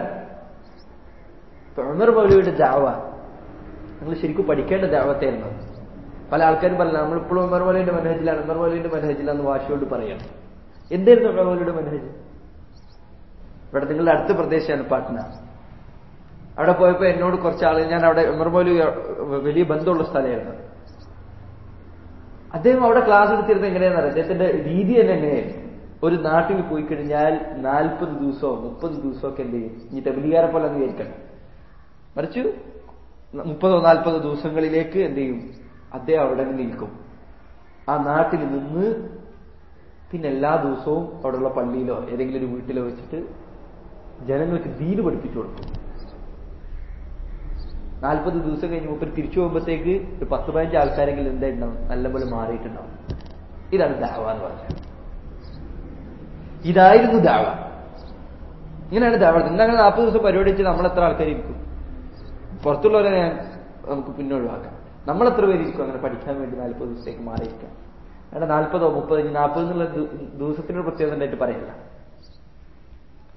ഉമർ മൗലവിയുടെ ദാവ നിങ്ങൾ ശരിക്കും പഠിക്കേണ്ട ദാവത്തായിരുന്നു പല ആൾക്കാരും പറഞ്ഞു നമ്മളിപ്പോഴും ഉമർ മൗലവിന്റെ മനഹജിലാണ് ഉമർ മൗലവിന്റെ മനഹജിലാന്ന് വാശിയോട് പറയണം എന്തായിരുന്നു ഉമർ മൗലവിയുടെ മനഹജ് ഇവിടെ നിങ്ങളുടെ അടുത്ത പ്രദേശമാണ് പാട്ന അവിടെ പോയപ്പോ എന്നോട് കുറച്ച് ആളുകൾ ഞാൻ അവിടെ ഉമർ മൗലവി വലിയ ബന്ധമുള്ള സ്ഥലമായിരുന്നു അദ്ദേഹം അവിടെ ക്ലാസ് എടുത്തിരുന്നത് എങ്ങനെയാണെന്ന് അറിയാം അദ്ദേഹത്തിന്റെ രീതി തന്നെ എങ്ങനെയായിരുന്നു ഒരു നാട്ടിൽ പോയി കഴിഞ്ഞാൽ നാൽപ്പത് ദിവസമോ മുപ്പത് ദിവസമോ ഒക്കെ എന്ത് ചെയ്യും ഇനി തെബിലിയാരെ പോലെ ഒന്ന് വിചാരിക്കണം മറിച്ച് മുപ്പതോ നാൽപ്പതോ ദിവസങ്ങളിലേക്ക് എന്ത് ചെയ്യും അദ്ദേഹം അവിടെ നിൽക്കും ആ നാട്ടിൽ നിന്ന് പിന്നെ എല്ലാ ദിവസവും അവിടെയുള്ള പള്ളിയിലോ ഏതെങ്കിലും ഒരു വീട്ടിലോ വെച്ചിട്ട് ജനങ്ങൾക്ക് ദീന് പഠിപ്പിച്ചു കൊടുക്കും നാൽപ്പത് ദിവസം കഴിഞ്ഞ് മൂപ്പർ തിരിച്ചു പോകുമ്പോഴത്തേക്ക് ഒരു പത്ത് പതിനഞ്ച് ആൾക്കാരെങ്കിലും എന്തായിട്ടുണ്ടാവും നല്ലപോലെ മാറിയിട്ടുണ്ടാവും ഇതാണ് ദാവ എന്ന് പറഞ്ഞത് ഇതായിരുന്നു ദാവ ഇങ്ങനെയാണ് ദാവ ഇന്നങ്ങനെ നാൽപ്പത് ദിവസം പരിപാടി വെച്ച് നമ്മൾ എത്ര ആൾക്കാർ ഇരിക്കും പുറത്തുള്ളവരെ ഞാൻ നമുക്ക് പിന്നെ ഒഴിവാക്കാം നമ്മൾ എത്ര പേര് ഇരിക്കും അങ്ങനെ പഠിക്കാൻ വേണ്ടി നാൽപ്പത് ദിവസത്തേക്ക് മാറിയിരിക്കാം അവിടെ നാൽപ്പതോ മുപ്പതോ നാൽപ്പത് എന്നുള്ള ദിവസത്തിനൊരു പ്രത്യേകത ഉണ്ടായിട്ട് പറയില്ല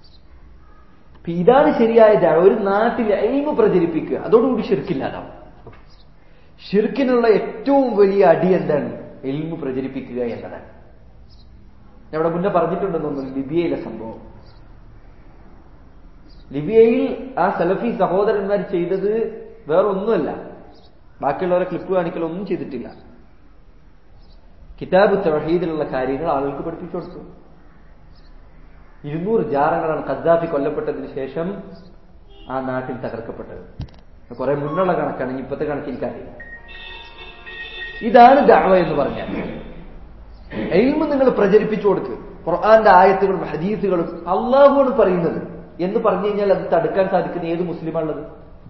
ഇതാണ് ശരിയായ ദാവ ഒരു നാട്ടിൽ എയിമ് പ്രചരിപ്പിക്കുക അതോടുകൂടി ശരിക്കില്ലാതാവും ഷിർക്കിനുള്ള ഏറ്റവും വലിയ അടി എന്താണ് എൽമു പ്രചരിപ്പിക്കുക എന്നതാണ് ഞാൻ ഇവിടെ മുന്നേ പറഞ്ഞിട്ടുണ്ടെന്നൊന്നും ലിബിയയിലെ സംഭവം ലിബിയയിൽ ആ സലഫി സഹോദരന്മാർ ചെയ്തത് വേറൊന്നുമല്ല ബാക്കിയുള്ളവരെ ക്ലിപ്പ് കാണിക്കലൊന്നും ചെയ്തിട്ടില്ല കിതാബ് തൗഹീദിലുള്ള കാര്യങ്ങൾ ആളുകൾക്ക് പഠിപ്പിച്ചു കൊടുത്തു ഇരുന്നൂറ് ജാറങ്ങളാണ് ഖദ്ദാഫി കൊല്ലപ്പെട്ടതിന് ശേഷം ആ നാട്ടിൽ തകർക്കപ്പെട്ടത് കുറെ മുന്നുള്ള കണക്കാണ് ഇനി ഇപ്പോഴത്തെ കണക്ക് എനിക്കറിയില്ല ഇതാണ് ദാവ എന്ന് പറഞ്ഞാൽ എൽമ് നിങ്ങൾ പ്രചരിപ്പിച്ചു കൊടുക്ക് ഖുർആന്റെ ആയത്തുകളും ഹദീസുകളും അള്ളാഹുവാണ് പറയുന്നത് എന്ന് പറഞ്ഞു കഴിഞ്ഞാൽ അത് തടുക്കാൻ സാധിക്കുന്ന ഏത് മുസ്ലിമാണുള്ളത്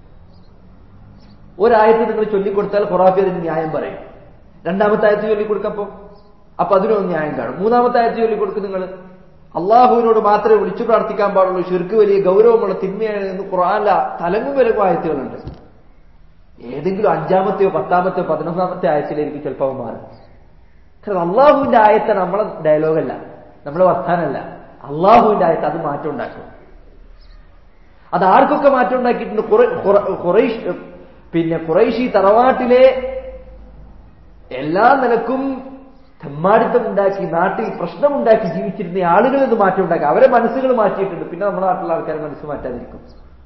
ഒരായത്ത് നിങ്ങൾ ചൊല്ലിക്കൊടുത്താൽ ഖുറാഫി അതിന് ന്യായം പറയും രണ്ടാമത്തെ ആയത്ത് ചൊല്ലിക്കൊടുക്കപ്പോ അപ്പൊ അതിനൊന്ന് ന്യായം കാണും മൂന്നാമത്തെ ആയത്ത് ചൊല്ലിക്കൊടുക്കും നിങ്ങൾ അള്ളാഹുവിനോട് മാത്രമേ വിളിച്ചു പ്രാർത്ഥിക്കാൻ പാടുള്ളൂ ഷിർക്ക് വലിയ ഗൗരവമുള്ള തിന്മയാണ് എന്ന് ഖുറാനില തലങ്ങും വിലക്കും ആയത്തുകളുണ്ട് ഏതെങ്കിലും അഞ്ചാമത്തെയോ പത്താമത്തെയോ പതിനൊന്നാമത്തെ ആയത്തിലായിരിക്കും ചിലപ്പോൾ മാറും കാരണം അള്ളാഹുവിന്റെ ആയത്ത് നമ്മളെ ഡയലോഗല്ല നമ്മളെ വർത്താനല്ല അള്ളാഹുവിന്റെ ആയത്ത് അത് മാറ്റം ഉണ്ടാക്കും അത് ആർക്കൊക്കെ മാറ്റം ഉണ്ടാക്കിയിട്ടുണ്ട് കുറൈഷ് പിന്നെ കുറൈശി തറവാട്ടിലെ എല്ലാ നിലക്കും തെമ്മാടിത്തം ഉണ്ടാക്കി നാട്ടിൽ പ്രശ്നമുണ്ടാക്കി ജീവിച്ചിരുന്ന ആളുകൾ ഇത് മാറ്റം ഉണ്ടാക്കി അവരെ മനസ്സുകൾ മാറ്റിയിട്ടുണ്ട് പിന്നെ നമ്മുടെ നാട്ടിലുള്ള ആൾക്കാർ മനസ്സ് മാറ്റാതിരിക്കും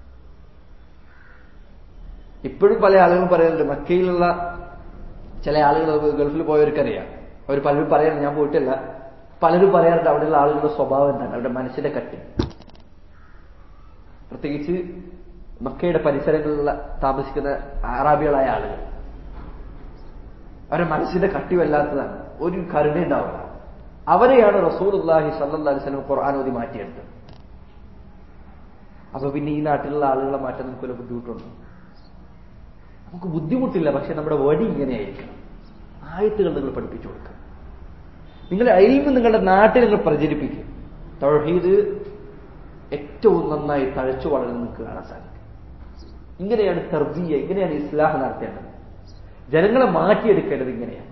ഇപ്പോഴും പല ആളുകളും പറയുന്നുണ്ട് മക്കയിലുള്ള ചില ആളുകൾ ഗൾഫിൽ പോയവർക്കറിയാം അവർ പലരും പറയാറുണ്ട് ഞാൻ പോയിട്ടില്ല പലരും പറയാറുണ്ട് അവിടെയുള്ള ആളുകളുടെ സ്വഭാവം എന്താണ് അവരുടെ മനസ്സിന്റെ കട്ടി പ്രത്യേകിച്ച് മക്കയുടെ പരിസരങ്ങളിലുള്ള താമസിക്കുന്ന അറാബികളായ ആളുകൾ അവരുടെ മനസ്സിന്റെ കട്ടി വല്ലാത്തതാണ് ഒരു കരുണ ഉണ്ടാവില്ല അവരെയാണ് റസൂൽ അള്ളാഹി സല്ലാ അലിസ്ലം ഖുർആാനോദി മാറ്റിയെടുത്തത് അപ്പൊ പിന്നെ ഈ നാട്ടിലുള്ള ആളുകളെ മാറ്റാൻ നമുക്ക് വല്ല ബുദ്ധിമുട്ടുണ്ട് നമുക്ക് ബുദ്ധിമുട്ടില്ല പക്ഷെ നമ്മുടെ വടി ഇങ്ങനെയായിരിക്കണം ആയത്തുകൾ നിങ്ങൾ പഠിപ്പിച്ചു കൊടുക്കുക നിങ്ങളുടെ അയൽമ് നിങ്ങളുടെ നാട്ടിൽ നിങ്ങൾ പ്രചരിപ്പിക്കുക തൗഹീദ് ഏറ്റവും നന്നായി തഴച്ചു വളർന്ന് നിങ്ങൾക്ക് കാണാൻ സാധിക്കും ഇങ്ങനെയാണ് തെർബീയ ഇങ്ങനെയാണ് ഇസ്ലാഹ് നടത്തേണ്ടത് ജനങ്ങളെ മാറ്റിയെടുക്കേണ്ടത് ഇങ്ങനെയാണ്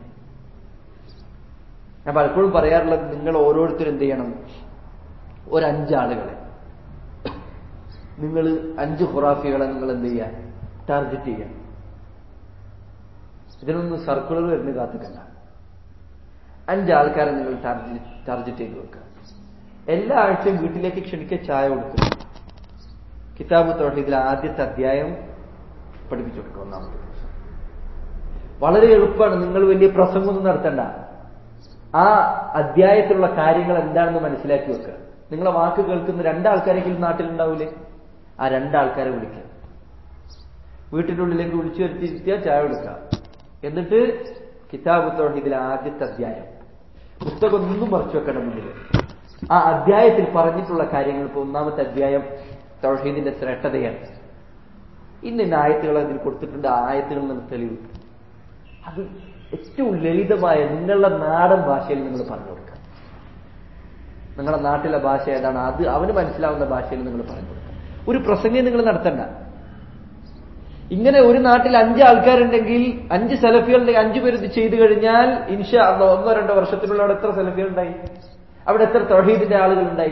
ഞാൻ പലപ്പോഴും പറയാറുള്ളത് നിങ്ങൾ ഓരോരുത്തരും എന്ത് ചെയ്യണം ഒരു അഞ്ചാളുകളെ നിങ്ങൾ അഞ്ച് ഹുറാഫികളെ നിങ്ങൾ എന്ത് ചെയ്യാൻ ടാർഗറ്റ് ചെയ്യാം ഇതിനൊന്നും സർക്കുലർ വരുന്ന കാത്തുക്കണ്ട അഞ്ചാൾക്കാരെ നിങ്ങൾ ടാർഗറ്റ് ടാർഗറ്റ് ചെയ്ത് വെക്കുക എല്ലാ ആഴ്ചയും വീട്ടിലേക്ക് ക്ഷണിക്കുക ചായ കൊടുക്കുക കിതാബ് തൊഴിൽ ആദ്യത്തെ അധ്യായം പഠിപ്പിച്ചു കൊടുക്കുക ഒന്നാമത്തെ ദിവസം വളരെ എളുപ്പമാണ് നിങ്ങൾ വലിയ പ്രസംഗമൊന്നും നടത്തണ്ട ആ അധ്യായത്തിലുള്ള കാര്യങ്ങൾ എന്താണെന്ന് മനസ്സിലാക്കി വെക്കുക നിങ്ങളെ വാക്ക് കേൾക്കുന്ന രണ്ടാൾക്കാരെങ്കിലും നാട്ടിലുണ്ടാവൂലേ ആ രണ്ടാൾക്കാരെ വിളിക്കുക വീട്ടിൻ്റെ ഉള്ളിലേക്ക് വിളിച്ചു വരുത്തിയിരുത്തിയാൽ ചായ കൊടുക്കുക എന്നിട്ട് കിതാബ് തൊഴിൽ ആദ്യത്തെ അധ്യായം പുസ്തകം ഒന്നും മറച്ചു വെക്കണം മുന്നിൽ ആ അധ്യായത്തിൽ പറഞ്ഞിട്ടുള്ള കാര്യങ്ങൾ ഇപ്പോൾ ഒന്നാമത്തെ അധ്യായം തൗഹീദിന്റെ ശ്രേഷ്ഠതയാണ് ഇന്ന ഇന്ന ആയത്തുകൾ അതിൽ കൊടുത്തിട്ടുണ്ട് ആ ആയത്തുകൾ നിന്ന് തെളിവ് അത് ഏറ്റവും ലളിതമായ നിങ്ങളുടെ നാടൻ ഭാഷയിൽ നിങ്ങൾ പറഞ്ഞു കൊടുക്കുക നിങ്ങളുടെ നാട്ടിലെ ഭാഷ ഏതാണ് അത് അവന് മനസ്സിലാവുന്ന ഭാഷയിൽ നിങ്ങൾ പറഞ്ഞു കൊടുക്കുക ഒരു പ്രസംഗം നിങ്ങൾ നടത്തണ്ട ഇങ്ങനെ ഒരു നാട്ടിൽ അഞ്ച് ആൾക്കാരുണ്ടെങ്കിൽ അഞ്ച് സെലഫികളുടെ അഞ്ചു പേര് ഇത് ചെയ്തു കഴിഞ്ഞാൽ ഇൻഷ ഒന്നോ രണ്ടോ വർഷത്തിനുള്ള അവിടെ എത്ര സെലഫികൾ ഉണ്ടായി അവിടെ എത്ര തൊഹീദിന്റെ ആളുകൾ ഉണ്ടായി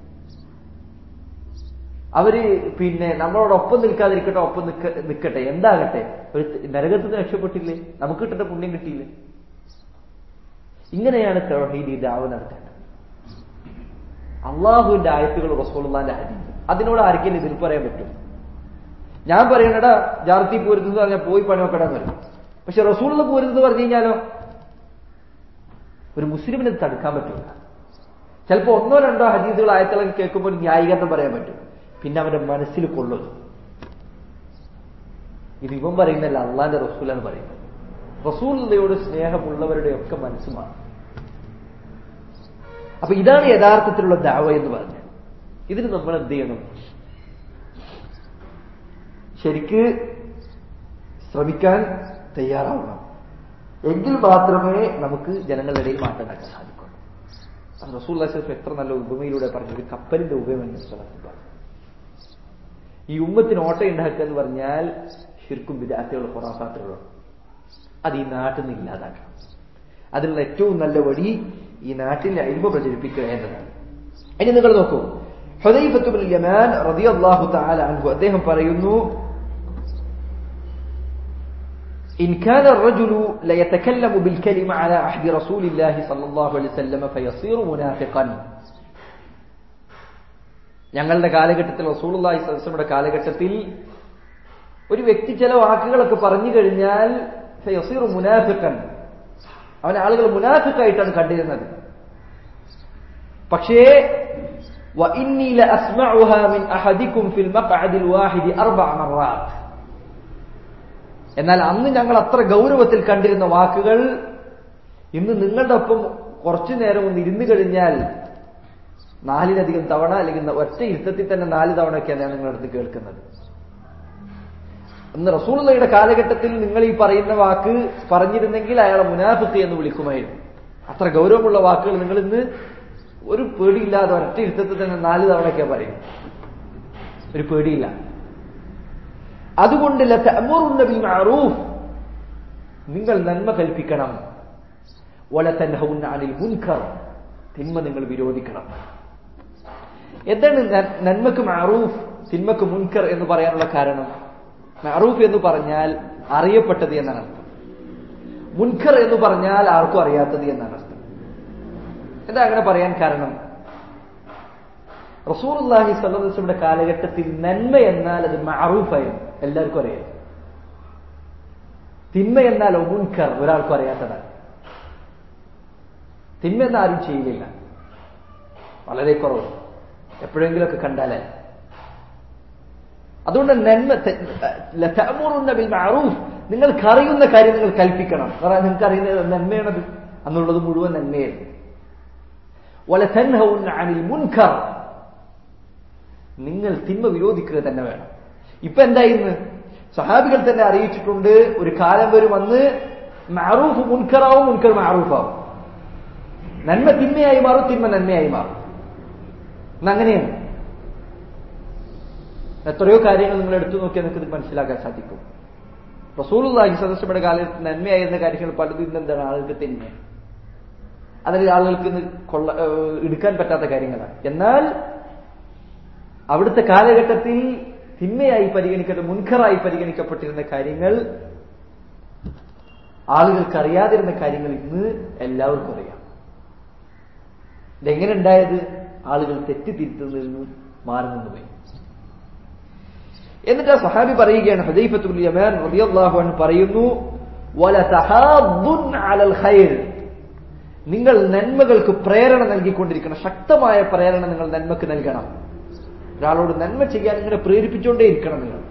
അവര് പിന്നെ നമ്മളോടൊപ്പം നിൽക്കാതിരിക്കട്ടെ ഒപ്പം നിൽക്ക നിൽക്കട്ടെ എന്താകട്ടെ ഒരു നരകത്തിൽ നിന്ന് രക്ഷപ്പെട്ടില്ലേ നമുക്ക് കിട്ടേണ്ട പുണ്യം കിട്ടിയില്ലേ ഇങ്ങനെയാണ് തൗഹീദ് ദാവ നടത്തേണ്ടത് അള്ളാഹുവിന്റെ ആയത്തുകൾ റസൂലുള്ളാന്റെ ഹദീസ് അതിനോട് ആർക്കെങ്കിലും എതിർപ്പ് പറയാൻ പറ്റും ഞാൻ പറയണടാ ജാർത്തി പോരുന്നത് പറഞ്ഞാൽ പോയി പണി നോക്കടാന്ന് പറയും പക്ഷെ റസൂലുള്ള പോരുന്നത് പറഞ്ഞു കഴിഞ്ഞാലോ ഒരു മുസ്ലിമിനെ തടുക്കാൻ പറ്റില്ല ചിലപ്പോൾ ഒന്നോ രണ്ടോ ഹദീസുകൾ ആയത്തുകളൊക്കെ കേൾക്കുമ്പോൾ ന്യായീകരണം പറയാൻ പറ്റും പിന്നെ അവന്റെ മനസ്സിൽ കൊള്ളുന്നു ഇത് ഇവൻ പറയുന്നല്ല അള്ളാന്റെ റസൂലാണ് പറയുന്നത് റസൂലയോട് സ്നേഹമുള്ളവരുടെ ഒക്കെ മനസ്സുമാണ് അപ്പൊ ഇതാണ് യഥാർത്ഥത്തിലുള്ള ദാവ എന്ന് പറഞ്ഞത് ഇതിന് നമ്മൾ എന്ത് ചെയ്യണം ശരിക്ക് ശ്രമിക്കാൻ തയ്യാറാവണം എങ്കിൽ മാത്രമേ നമുക്ക് ജനങ്ങളുടെ ഇടയിൽ മാറ്റം ഉണ്ടാക്കാൻ സാധിക്കുള്ളൂ റസൂൽ അലൈഹി എത്ര നല്ല ഉപമയിലൂടെ പറഞ്ഞു ഒരു കപ്പലിന്റെ ഉപമയെന്ന് പറഞ്ഞു ഈ ഉമ്മത്തിന് ഓട്ട ഉണ്ടാക്കുക എന്ന് പറഞ്ഞാൽ ശിർക്കും വിദ്യാർത്ഥികളും ഹൊറാഫാത്തുകളും അത് ഈ നാട്ടിൽ നിന്ന് ഇല്ലാതാക്കണം അതിനുള്ള ഏറ്റവും നല്ല വഴി ഈ നാട്ടിലെ അഴിമ പ്രചരിപ്പിക്കുക എന്നതാണ് ഇനി നിങ്ങൾ നോക്കൂ ഹുദൈഫത്തുബിൻ യമാൻ റളിയല്ലാഹു തആല അൻഹു അദ്ദേഹം പറയുന്നു إن كان الرجل ليتكلم بالكلمة على عهد رسول الله صلى الله عليه وسلم فيصير منافقا ഞങ്ങളുടെ കാലഘട്ടത്തിൽ റസൂലുള്ളാഹി സ്വലമയുടെ കാലഘട്ടത്തിൽ ഒരു വ്യക്തി ചില വാക്കുകളൊക്കെ പറഞ്ഞു കഴിഞ്ഞാൽ ഫയസീറു മുനാഫിഖൻ അവനെ ആളുകൾ മുനാഫിക്കായിട്ടാണ് കണ്ടിരുന്നത് പക്ഷേ وإني لأسمعها من أحدكم في المقعد الواحد أربع مرات എന്നാൽ അന്ന് ഞങ്ങൾ അത്ര ഗൗരവത്തിൽ കണ്ടിരുന്ന വാക്കുകൾ ഇന്ന് നിങ്ങളുടെ ഒപ്പം കുറച്ചു നേരം ഒന്ന് ഇരുന്നു കഴിഞ്ഞാൽ നാലിലധികം തവണ അല്ലെങ്കിൽ ഒറ്റ ഇരുത്തത്തിൽ തന്നെ നാല് തവണയൊക്കെയാണ് ഞാൻ നിങ്ങളുടെ അടുത്ത് കേൾക്കുന്നത് അന്ന് റസൂളുള്ളയുടെ കാലഘട്ടത്തിൽ നിങ്ങൾ ഈ പറയുന്ന വാക്ക് പറഞ്ഞിരുന്നെങ്കിൽ അയാളെ മുനാഫിത്ത് എന്ന് വിളിക്കുമായിരുന്നു അത്ര ഗൗരവമുള്ള വാക്കുകൾ നിങ്ങൾ ഇന്ന് ഒരു പേടിയില്ലാതെ ഒറ്റ ഇരുത്തത്തിൽ തന്നെ നാല് തവണയൊക്കെ പറയും ഒരു പേടിയില്ല അതുകൊണ്ട് മഅറൂഫ് നിങ്ങൾ നന്മ കൽപ്പിക്കണം വലതൻഹൗന അനിൽ മുൻകർ തിന്മ നിങ്ങൾ വിരോധിക്കണം എന്താണ് നന്മക്ക് മഅറൂഫ് തിന്മക്ക് മുൻകർ എന്ന് പറയാനുള്ള കാരണം മഅറൂഫ് എന്ന് പറഞ്ഞാൽ അറിയപ്പെട്ടത് എന്നാണ് അർത്ഥം മുൻകർ എന്ന് പറഞ്ഞാൽ ആർക്കും അറിയാത്തത് എന്നാണ് അർത്ഥം എന്താ അങ്ങനെ പറയാൻ കാരണം റസൂർല്ലാഹി സല്ലാസ്ലമിയുടെ കാലഘട്ടത്തിൽ നന്മ എന്നാൽ അത് മഅറൂഫായിരുന്നു എല്ലാവർക്കും അറിയാം തിന്മ എന്നാൽ മുൻകർ ഒരാൾക്കും അറിയാത്തതാണ് തിന്മ എന്ന് ആരും ചെയ്യില്ല വളരെ കുറവ് എപ്പോഴെങ്കിലുമൊക്കെ കണ്ടാലേ അതുകൊണ്ട് നന്മ ബിൽ മഅറൂഫ് നിങ്ങൾക്ക് അറിയുന്ന കാര്യം നിങ്ങൾ കൽപ്പിക്കണം നിങ്ങൾക്ക് അറിയുന്നത് നന്മയാണത് അന്നുള്ളത് മുഴുവൻ നന്മയായിരുന്നു വലതൻഹൗന അനിൽ മുൻകർ നിങ്ങൾ തിന്മ വിരോധിക്കുക തന്നെ വേണം ഇപ്പൊ എന്തായിരുന്നു സഹാബികൾ തന്നെ അറിയിച്ചിട്ടുണ്ട് ഒരു കാലം വരും അന്ന് മാറൂഫ് മുൻകറാവും മുൻകർ മാറൂഫാവും നന്മ തിന്മയായി മാറും തിന്മ നന്മയായി മാറും എന്നങ്ങനെയാണ് എത്രയോ കാര്യങ്ങൾ നിങ്ങൾ എടുത്തു നോക്കിയാൽ നിങ്ങൾക്ക് ഇത് മനസ്സിലാക്കാൻ സാധിക്കും റസൂലുള്ളാഹി സദസ്യയുടെ കാലത്ത് നന്മയായിരുന്ന കാര്യങ്ങൾ പലതും ഇന്ന് എന്താണ് ആളുകൾക്ക് തിന്മയാണ് അതിൽ ആളുകൾക്ക് ഇന്ന് കൊള്ള എടുക്കാൻ പറ്റാത്ത കാര്യങ്ങളാണ് എന്നാൽ അവിടുത്തെ കാലഘട്ടത്തിൽ തിന്മയായി പരിഗണിക്കപ്പെട്ട മുൻഖറായി പരിഗണിക്കപ്പെട്ടിരുന്ന കാര്യങ്ങൾ ആളുകൾക്ക് അറിയാതിരുന്ന കാര്യങ്ങൾ ഇന്ന് എല്ലാവർക്കും അറിയാം ഇതെങ്ങനെ ഉണ്ടായത് ആളുകൾ തെറ്റിത്തിരുത്തുന്നതിൽ നിന്ന് മാറി നിന്ന് പോയി എന്നിട്ട് ആ സഹാബി പറയുകയാണ് ഹദൈഫത്തുൽ യമാൻ റളിയല്ലാഹു അൻഹു പറയുന്നു വലതഹാദ്ദുൻ അലൽ ഖൈർ നിങ്ങൾ നന്മകൾക്ക് പ്രേരണ നൽകിക്കൊണ്ടിരിക്കണം ശക്തമായ പ്രേരണ നിങ്ങൾ നന്മക്ക് നൽകണം ഒരാളോട് നന്മ ചെയ്യാൻ ഇങ്ങനെ പ്രേരിപ്പിച്ചുകൊണ്ടേ ഇരിക്കണം നിങ്ങൾ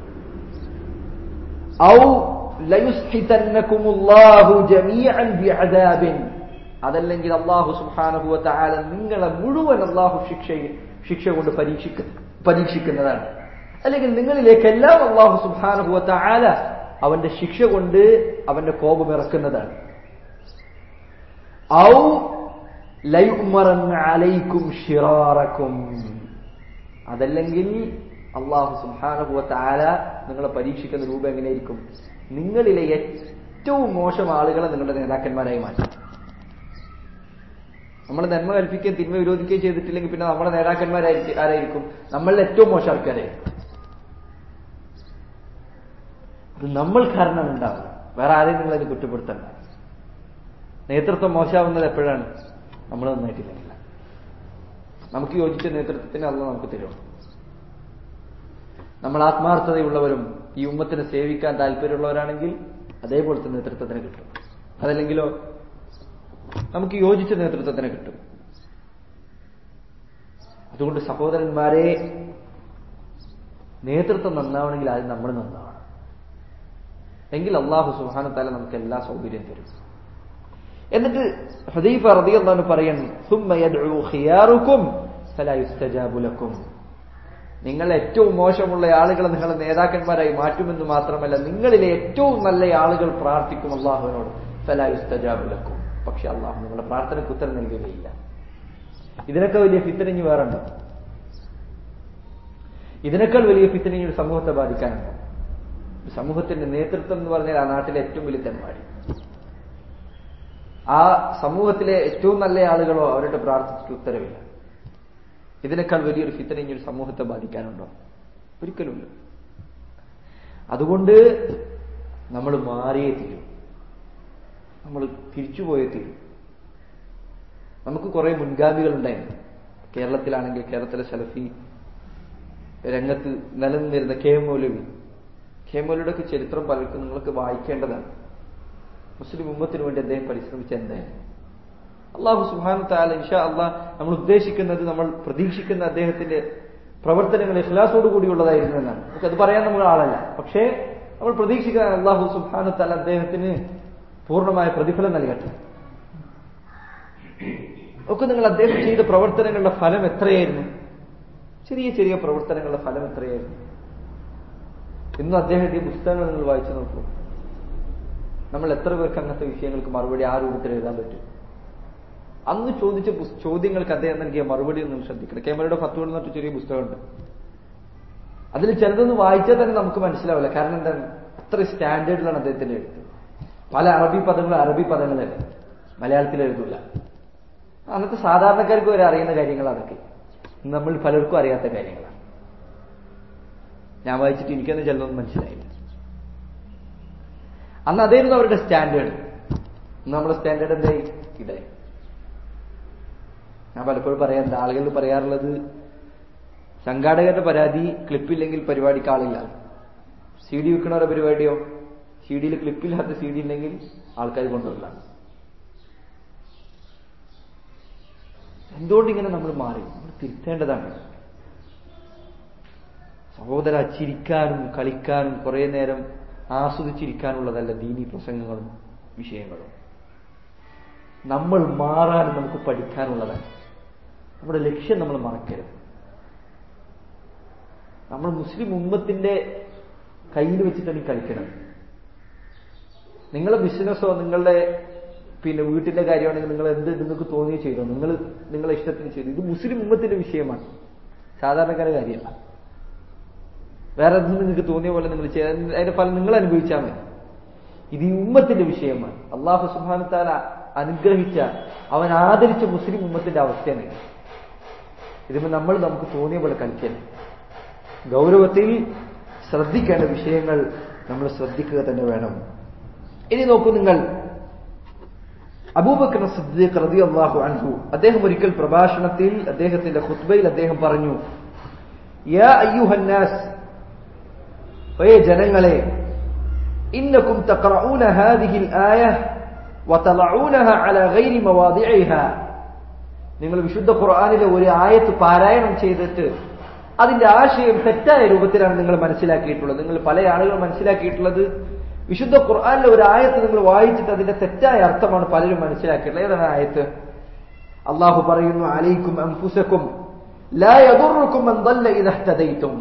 ഔ ലയുസ്ഹിതന്നകുമുല്ലാഹു ജമീഅൻ ബിഅദാബിൻ അതല്ലെങ്കിൽ അള്ളാഹു സുബ്ഹാനഹു വതആല നിങ്ങളെ മുഴുവൻ അള്ളാഹു ശിക്ഷ ശിക്ഷ കൊണ്ട് പരീക്ഷിക്ക പരീക്ഷിക്കുന്നതാണ് അല്ലെങ്കിൽ നിങ്ങളിലേക്കെല്ലാം അള്ളാഹു സുബ്ഹാനഹു വതആല അവന്റെ ശിക്ഷ കൊണ്ട് അവന്റെ കോപം ഇറക്കുന്നതാണ് ഔ ലയുമറന്ന അലൈക്കും ഷിറാറക്കും അതല്ലെങ്കിൽ അള്ളാഹു സുഹാനുഭവ താര നിങ്ങളെ പരീക്ഷിക്കുന്ന രൂപം എങ്ങനെയായിരിക്കും നിങ്ങളിലെ ഏറ്റവും മോശം ആളുകളെ നിങ്ങളുടെ നേതാക്കന്മാരായി മാറ്റും നമ്മൾ നന്മ കൽപ്പിക്കുകയും തിന്മ വിരോധിക്കുകയും ചെയ്തിട്ടില്ലെങ്കിൽ പിന്നെ നമ്മുടെ നേതാക്കന്മാരായിരിക്കും ആരായിരിക്കും നമ്മളിൽ ഏറ്റവും മോശം ആൾക്കാരായിരിക്കും അത് നമ്മൾ കാരണം ഉണ്ടാവുക വേറെ ആരെയും നിങ്ങൾ അതിന് കുറ്റപ്പെടുത്തണ്ട നേതൃത്വം മോശമാവുന്നത് എപ്പോഴാണ് നമ്മൾ നന്നായിട്ടില്ലെങ്കിൽ നമുക്ക് യോജിച്ച നേതൃത്വത്തിന് അല്ല നമുക്ക് തരും നമ്മൾ ആത്മാർത്ഥതയുള്ളവരും ഈ ഉമ്മത്തിനെ സേവിക്കാൻ താല്പര്യമുള്ളവരാണെങ്കിൽ അതേപോലത്തെ നേതൃത്വത്തിന് കിട്ടും അതല്ലെങ്കിലോ നമുക്ക് യോജിച്ച നേതൃത്വത്തിന് കിട്ടും അതുകൊണ്ട് സഹോദരന്മാരെ നേതൃത്വം നന്നാവണമെങ്കിൽ ആദ്യം നമ്മൾ നന്നാവണം എങ്കിൽ അള്ളാഹു സുഹാനത്താല നമുക്ക് എല്ലാ സൗകര്യം തരും എന്നിട്ട് ഹദീഫ റളിയല്ലാഹു പറയുന്നു ثم يدعو خياركم فلا يستجاب لكم നിങ്ങൾ ഏറ്റവും മോശമുള്ള ആളുകളെ നിങ്ങളെ നേതാക്കന്മാരായി മാറ്റുമെന്ന് മാത്രമല്ല നിങ്ങളിലെ ഏറ്റവും നല്ല ആളുകൾ പ്രാർത്ഥിക്കും അള്ളാഹുവിനോട് ഫലാ യുസ്തജാബു ലക്കും പക്ഷെ അള്ളാഹു നിങ്ങളുടെ പ്രാർത്ഥനയ്ക്ക് ഉത്തരം നൽകുകയില്ല ഇതിനൊക്കെ വലിയ ഫിത്തനിഞ്ഞ് വേറുണ്ട് ഇതിനേക്കാൾ വലിയ ഫിത്തനിഞ്ഞ് ഒരു സമൂഹത്തെ ബാധിക്കാനുണ്ട് സമൂഹത്തിന്റെ നേതൃത്വം എന്ന് പറഞ്ഞാൽ ആ നാട്ടിലെ ഏറ്റവും വലിയ തെമ്മാടി ആ സമൂഹത്തിലെ ഏറ്റവും നല്ല ആളുകളോ അവരുടെ പ്രാർത്ഥനയ്ക്ക് ഉത്തരവില്ല ഇതിനേക്കാൾ വലിയൊരു ഫിത്തനിഞ്ഞ് ഒരു സമൂഹത്തെ ബാധിക്കാനുണ്ടോ ഒരിക്കലുമില്ല അതുകൊണ്ട് നമ്മൾ മാറിയേ തീരും നമ്മൾ തിരിച്ചുപോയേ തീരും നമുക്ക് കുറെ മുൻഗാമികൾ ഉണ്ടായിരുന്നു കേരളത്തിലാണെങ്കിൽ കേരളത്തിലെ സലഫി രംഗത്ത് നിലനിന്നിരുന്ന കെ മൗലവി കെ മൗലവിയുടെ ഒക്കെ ചരിത്രം പലർക്കും നിങ്ങൾക്ക് വായിക്കേണ്ടതാണ് മുസ്ലിം ഉമ്മത്തിന് വേണ്ടി അദ്ദേഹം പരിശ്രമിച്ച എന്തായിരുന്നു അള്ളാഹു സുഹാൻ താല ഇൻഷാ അള്ളാഹ് നമ്മൾ ഉദ്ദേശിക്കുന്നത് നമ്മൾ പ്രതീക്ഷിക്കുന്ന അദ്ദേഹത്തിന്റെ പ്രവർത്തനങ്ങൾ ഇഖ്ലാസോട് കൂടിയുള്ളതായിരുന്നു എന്നാണ് നമുക്കത് പറയാൻ നമ്മൾ ആളല്ല പക്ഷേ നമ്മൾ പ്രതീക്ഷിക്കുന്ന അള്ളാഹു സുഹാനു താല അദ്ദേഹത്തിന് പൂർണ്ണമായ പ്രതിഫലം നൽകട്ടെ ഒക്കെ നിങ്ങൾ അദ്ദേഹം ചെയ്ത പ്രവർത്തനങ്ങളുടെ ഫലം എത്രയായിരുന്നു ചെറിയ ചെറിയ പ്രവർത്തനങ്ങളുടെ ഫലം എത്രയായിരുന്നു ഇന്നും അദ്ദേഹത്തിന്റെ പുസ്തകങ്ങൾ നിങ്ങൾ വായിച്ചു നോക്കൂ നമ്മൾ എത്ര പേർക്ക് അങ്ങനത്തെ വിഷയങ്ങൾക്ക് മറുപടി ആ രൂപത്തിൽ എഴുതാൻ പറ്റും അന്ന് ചോദിച്ച ചോദ്യങ്ങൾക്ക് അദ്ദേഹം നൽകിയ മറുപടി ഒന്നും ശ്രദ്ധിക്കണം കേമലയുടെ ഫത്തുകൾ എന്നിട്ട് ചെറിയ പുസ്തകമുണ്ട് അതിൽ ചിലതൊന്നും വായിച്ചാൽ തന്നെ നമുക്ക് മനസ്സിലാവില്ല കാരണം എന്താണ് അത്ര സ്റ്റാൻഡേർഡിലാണ് അദ്ദേഹത്തിന്റെ എഴുത്ത് പല അറബി പദങ്ങളും അറബി പദങ്ങളല്ല മലയാളത്തിൽ എഴുതൂല അന്നത്തെ സാധാരണക്കാർക്ക് വരെ അറിയുന്ന കാര്യങ്ങൾ അതൊക്കെ നമ്മൾ പലർക്കും അറിയാത്ത കാര്യങ്ങളാണ് ഞാൻ വായിച്ചിട്ട് എനിക്കൊന്നും ചിലതൊന്നും മനസ്സിലായില്ല അന്ന് അതായിരുന്നു അവരുടെ സ്റ്റാൻഡേർഡ് നമ്മുടെ സ്റ്റാൻഡേർഡ് എന്തായി ഇതായി ഞാൻ പലപ്പോഴും പറയാറുണ്ട് ആളുകൾ പറയാറുള്ളത് സംഘാടകരുടെ പരാതി ക്ലിപ്പില്ലെങ്കിൽ പരിപാടിക്ക് ആളില്ല സി ഡി വിൽക്കണവരുടെ പരിപാടിയോ സി ഡിയിൽ ക്ലിപ്പില്ലാത്ത സി ഡി ഉണ്ടെങ്കിൽ ആൾക്കാർ കൊണ്ടുവരില്ല എന്തുകൊണ്ട് ഇങ്ങനെ നമ്മൾ മാറി നമ്മൾ തിരുത്തേണ്ടതാണ് സഹോദര ചിരിക്കാനും കളിക്കാനും കുറെ നേരം ആസ്വദിച്ചിരിക്കാനുള്ളതല്ല ദീനി പ്രസംഗങ്ങളും വിഷയങ്ങളും നമ്മൾ മാറാനും നമുക്ക് പഠിക്കാനുള്ളതാണ് നമ്മുടെ ലക്ഷ്യം നമ്മൾ മറക്കരുത് നമ്മൾ മുസ്ലിം ഉമ്മത്തിന്റെ കയ്യിൽ വെച്ചിട്ടാണ് ഈ കളിക്കുന്നത് നിങ്ങളുടെ ബിസിനസ്സോ നിങ്ങളുടെ പിന്നെ വീട്ടിന്റെ കാര്യമാണെങ്കിൽ നിങ്ങൾ എന്ത് നിങ്ങൾക്ക് തോന്നിയോ ചെയ്തോ നിങ്ങൾ നിങ്ങളെ ഇഷ്ടത്തിന് ചെയ്തു ഇത് മുസ്ലിം ഉമ്മത്തിന്റെ വിഷയമാണ് സാധാരണക്കാരുടെ കാര്യമല്ല വേറെ എന്തും നിങ്ങൾക്ക് തോന്നിയ പോലെ നിങ്ങൾ ചെയ്യാൻ അതിന്റെ ഫലം നിങ്ങൾ അനുഭവിച്ചാൽ മതി ഇത് ഈ ഉമ്മത്തിന്റെ വിഷയമാണ് അള്ളാഹു സുബാനത്താല അനുഗ്രഹിച്ച അവൻ ആദരിച്ച മുസ്ലിം ഉമ്മത്തിന്റെ അവസ്ഥയാണ് ഇതിപ്പോ നമ്മൾ നമുക്ക് തോന്നിയ പോലെ കളിക്കണം ഗൗരവത്തിൽ ശ്രദ്ധിക്കേണ്ട വിഷയങ്ങൾ നമ്മൾ ശ്രദ്ധിക്കുക തന്നെ വേണം ഇനി നോക്കൂ നിങ്ങൾ അബൂബക്കർ സിദ്ദീഖ് റളിയല്ലാഹു അൻഹു അദ്ദേഹം ഒരിക്കൽ പ്രഭാഷണത്തിൽ അദ്ദേഹത്തിന്റെ ഖുത്ബയിൽ അദ്ദേഹം പറഞ്ഞു യാ അയ്യുഹന്നാസ് ഓയേ ജനങ്ങളെ ഇന്നക്കും തഖറഊന ഹാദിഹിൽ ആയ വതളഊനഹ അലാ ഗൈരി മവാദിഇഹ നിങ്ങൾ വിശുദ്ധ ഖുർആനിലെ ഒരു ആയത്ത് പാരായണം ചെയ്തിട്ട് അതിന്റെ ആശയം തെറ്റായ രൂപത്തിലാണ് നിങ്ങൾ മനസ്സിലാക്കിയിട്ടുള്ളത് നിങ്ങൾ പല ആളുകൾ മനസ്സിലാക്കിയിട്ടുള്ളത് വിശുദ്ധ ഖുർആനിലെ ഒരു ആയത്ത് നിങ്ങൾ വായിച്ചിട്ട് അതിന്റെ തെറ്റായ അർത്ഥമാണ് പലരും മനസ്സിലാക്കിയിട്ടുള്ളത് ഏതാണ് ആയത്ത് അള്ളാഹു പറയുന്നു അലൈക്കും അംഫുസക്കും ലാ യദുറുക്കും മൻ ضل ഇദാ ഇഹ്തദൈതും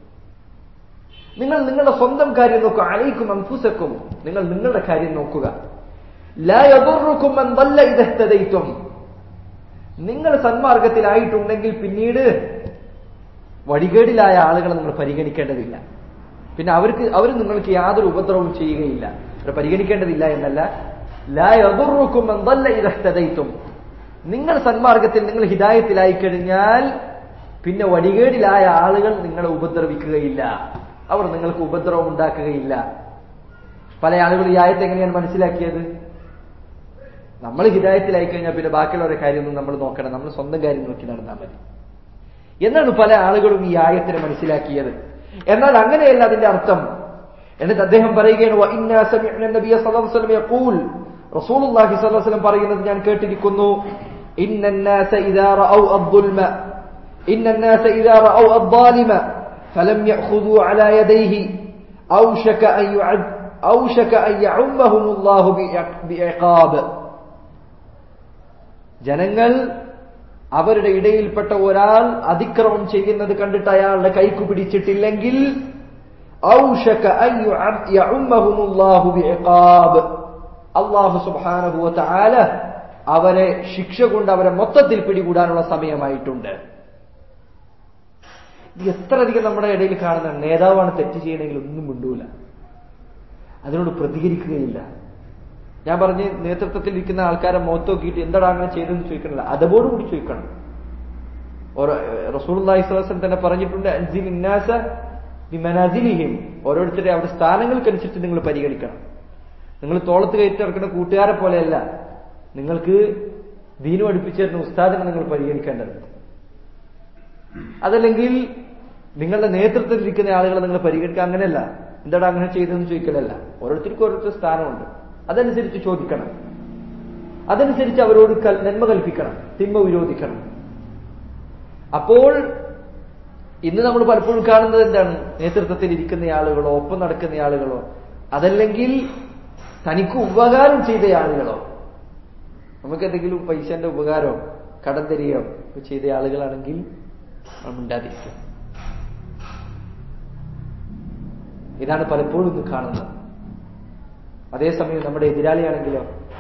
നിങ്ങൾ നിങ്ങളുടെ സ്വന്തം കാര്യം നോക്കുക അലൈക്കും അംഫുസക്കും നിങ്ങൾ നിങ്ങളുടെ കാര്യം നോക്കുക ലാ യദുറുക്കും മൻ ضل ഇദാ ഇഹ്തദൈതും നിങ്ങൾ സന്മാർഗത്തിലായിട്ടുണ്ടെങ്കിൽ പിന്നീട് വഴികേടിലായ ആളുകളെ നിങ്ങൾ പരിഗണിക്കേണ്ടതില്ല പിന്നെ അവർക്ക് അവർ നിങ്ങൾക്ക് യാതൊരു ഉപദ്രവവും ചെയ്യുകയില്ല അവരെ പരിഗണിക്കേണ്ടതില്ല എന്നല്ല ലായതുറുക്കും എന്തല്ല ഇതഹ്തദൈത്തും നിങ്ങൾ സന്മാർഗത്തിൽ നിങ്ങൾ ഹിദായത്തിലായി കഴിഞ്ഞാൽ പിന്നെ വടികേടിലായ ആളുകൾ നിങ്ങളെ ഉപദ്രവിക്കുകയില്ല അവർ നിങ്ങൾക്ക് ഉപദ്രവം ഉണ്ടാക്കുകയില്ല പല ആളുകൾ ഈ ആയത്ത് എങ്ങനെയാണ് മനസ്സിലാക്കിയത് നമ്മൾ ഹിദായത്തിലായി കഴിഞ്ഞാൽ പിന്നെ ബാക്കിയുള്ളവരുടെ കാര്യമൊന്നും നമ്മൾ നോക്കണം നമ്മൾ സ്വന്തം കാര്യം നോക്കി നടന്നാൽ മതി എന്നാണ് പല ആളുകളും ഈ ആയത്തിനെ മനസ്സിലാക്കിയത് എന്നാൽ അങ്ങനെയല്ല അതിന്റെ അർത്ഥം എന്നിട്ട് അദ്ദേഹം പറയുകയാണ് റസൂലുള്ളാഹി സ്വല്ലല്ലാഹു അലൈഹി വസല്ലം പറയുന്നത് ഞാൻ കേട്ടിരിക്കുന്നു ഇന്നന്നാസ ഇദാ റഅൗ അദ്ദുൽമ ഇന്നന്നാസ ഇദാ റഅൗ അദ്ദാലിമ ഫലം യഅഖുദു അലാ യദൈഹി ഔഷക അൻ യുഅദ് ഔഷക അൻ യഉമ്മഹുമുല്ലാഹു ബിഇഖാബ് ജനങ്ങൾ അവരുടെ ഇടയിൽപ്പെട്ട ഒരാൾ അതിക്രമം ചെയ്യുന്നത് കണ്ടിട്ട് അയാളുടെ കൈക്കു പിടിച്ചിട്ടില്ലെങ്കിൽ അള്ളാഹു സുബാനുഭൂത്ത ആല അവരെ ശിക്ഷ കൊണ്ട് അവരെ മൊത്തത്തിൽ പിടികൂടാനുള്ള സമയമായിട്ടുണ്ട് ഇത് എത്ര അധികം നമ്മുടെ ഇടയിൽ കാണുന്ന നേതാവാണ് തെറ്റ് ചെയ്യണമെങ്കിൽ ഒന്നും മിണ്ടൂല അതിനോട് പ്രതികരിക്കുകയില്ല ഞാൻ പറഞ്ഞ് നേതൃത്വത്തിൽ ഇരിക്കുന്ന ആൾക്കാരെ മുഖത്ത് നോക്കിയിട്ട് എന്താടാ അങ്ങനെ ചെയ്തെന്ന് ചോദിക്കണില്ല അതബോട് കൂടി ചോദിക്കണം റസൂൽ തന്നെ പറഞ്ഞിട്ടുണ്ട് അൻസിൽ ഇന്നാസ വിമനദിലിഹിം ഓരോരുത്തരുടെ അവരുടെ സ്ഥാനങ്ങൾക്കനുസരിച്ച് നിങ്ങൾ പരിഗണിക്കണം നിങ്ങൾ തോളത്ത് കയറ്റിറക്കുന്ന കൂട്ടുകാരെ പോലെയല്ല നിങ്ങൾക്ക് ദീനു പഠിപ്പിച്ചു തരുന്ന ഉസ്താദിനെ നിങ്ങൾ പരിഗണിക്കേണ്ടതുണ്ട് അതല്ലെങ്കിൽ നിങ്ങളുടെ നേതൃത്വത്തിൽ ഇരിക്കുന്ന ആളുകളെ നിങ്ങൾ പരിഗണിക്കുക അങ്ങനെയല്ല എന്താടാ അങ്ങനെ ചെയ്തതെന്ന് ചോദിക്കലല്ല ഓരോരുത്തർക്കും ഓരോരുത്തർ സ്ഥാനമുണ്ട് അതനുസരിച്ച് ചോദിക്കണം അതനുസരിച്ച് അവരോട് കൽ- നന്മ കൽപ്പിക്കണം തിന്മ വിരോധിക്കണം അപ്പോൾ ഇന്ന് നമ്മൾ പലപ്പോഴും കാണുന്നത് എന്താണ് നേതൃത്വത്തിൽ ഇരിക്കുന്ന ആളുകളോ ഒപ്പം നടക്കുന്ന ആളുകളോ അതല്ലെങ്കിൽ തനിക്ക് ഉപകാരം ചെയ്ത ആളുകളോ നമുക്ക് എന്തെങ്കിലും പൈസന്റെ ഉപകാരമോ കടം തരികയോ ഒക്കെ ചെയ്ത ആളുകളാണെങ്കിൽ നമ്മൾ മിണ്ടാതിരിക്കും ഇതാണ് പലപ്പോഴും ഇന്ന് കാണുന്നത് അതേസമയം നമ്മുടെ എതിരാളിയാണെങ്കിലോ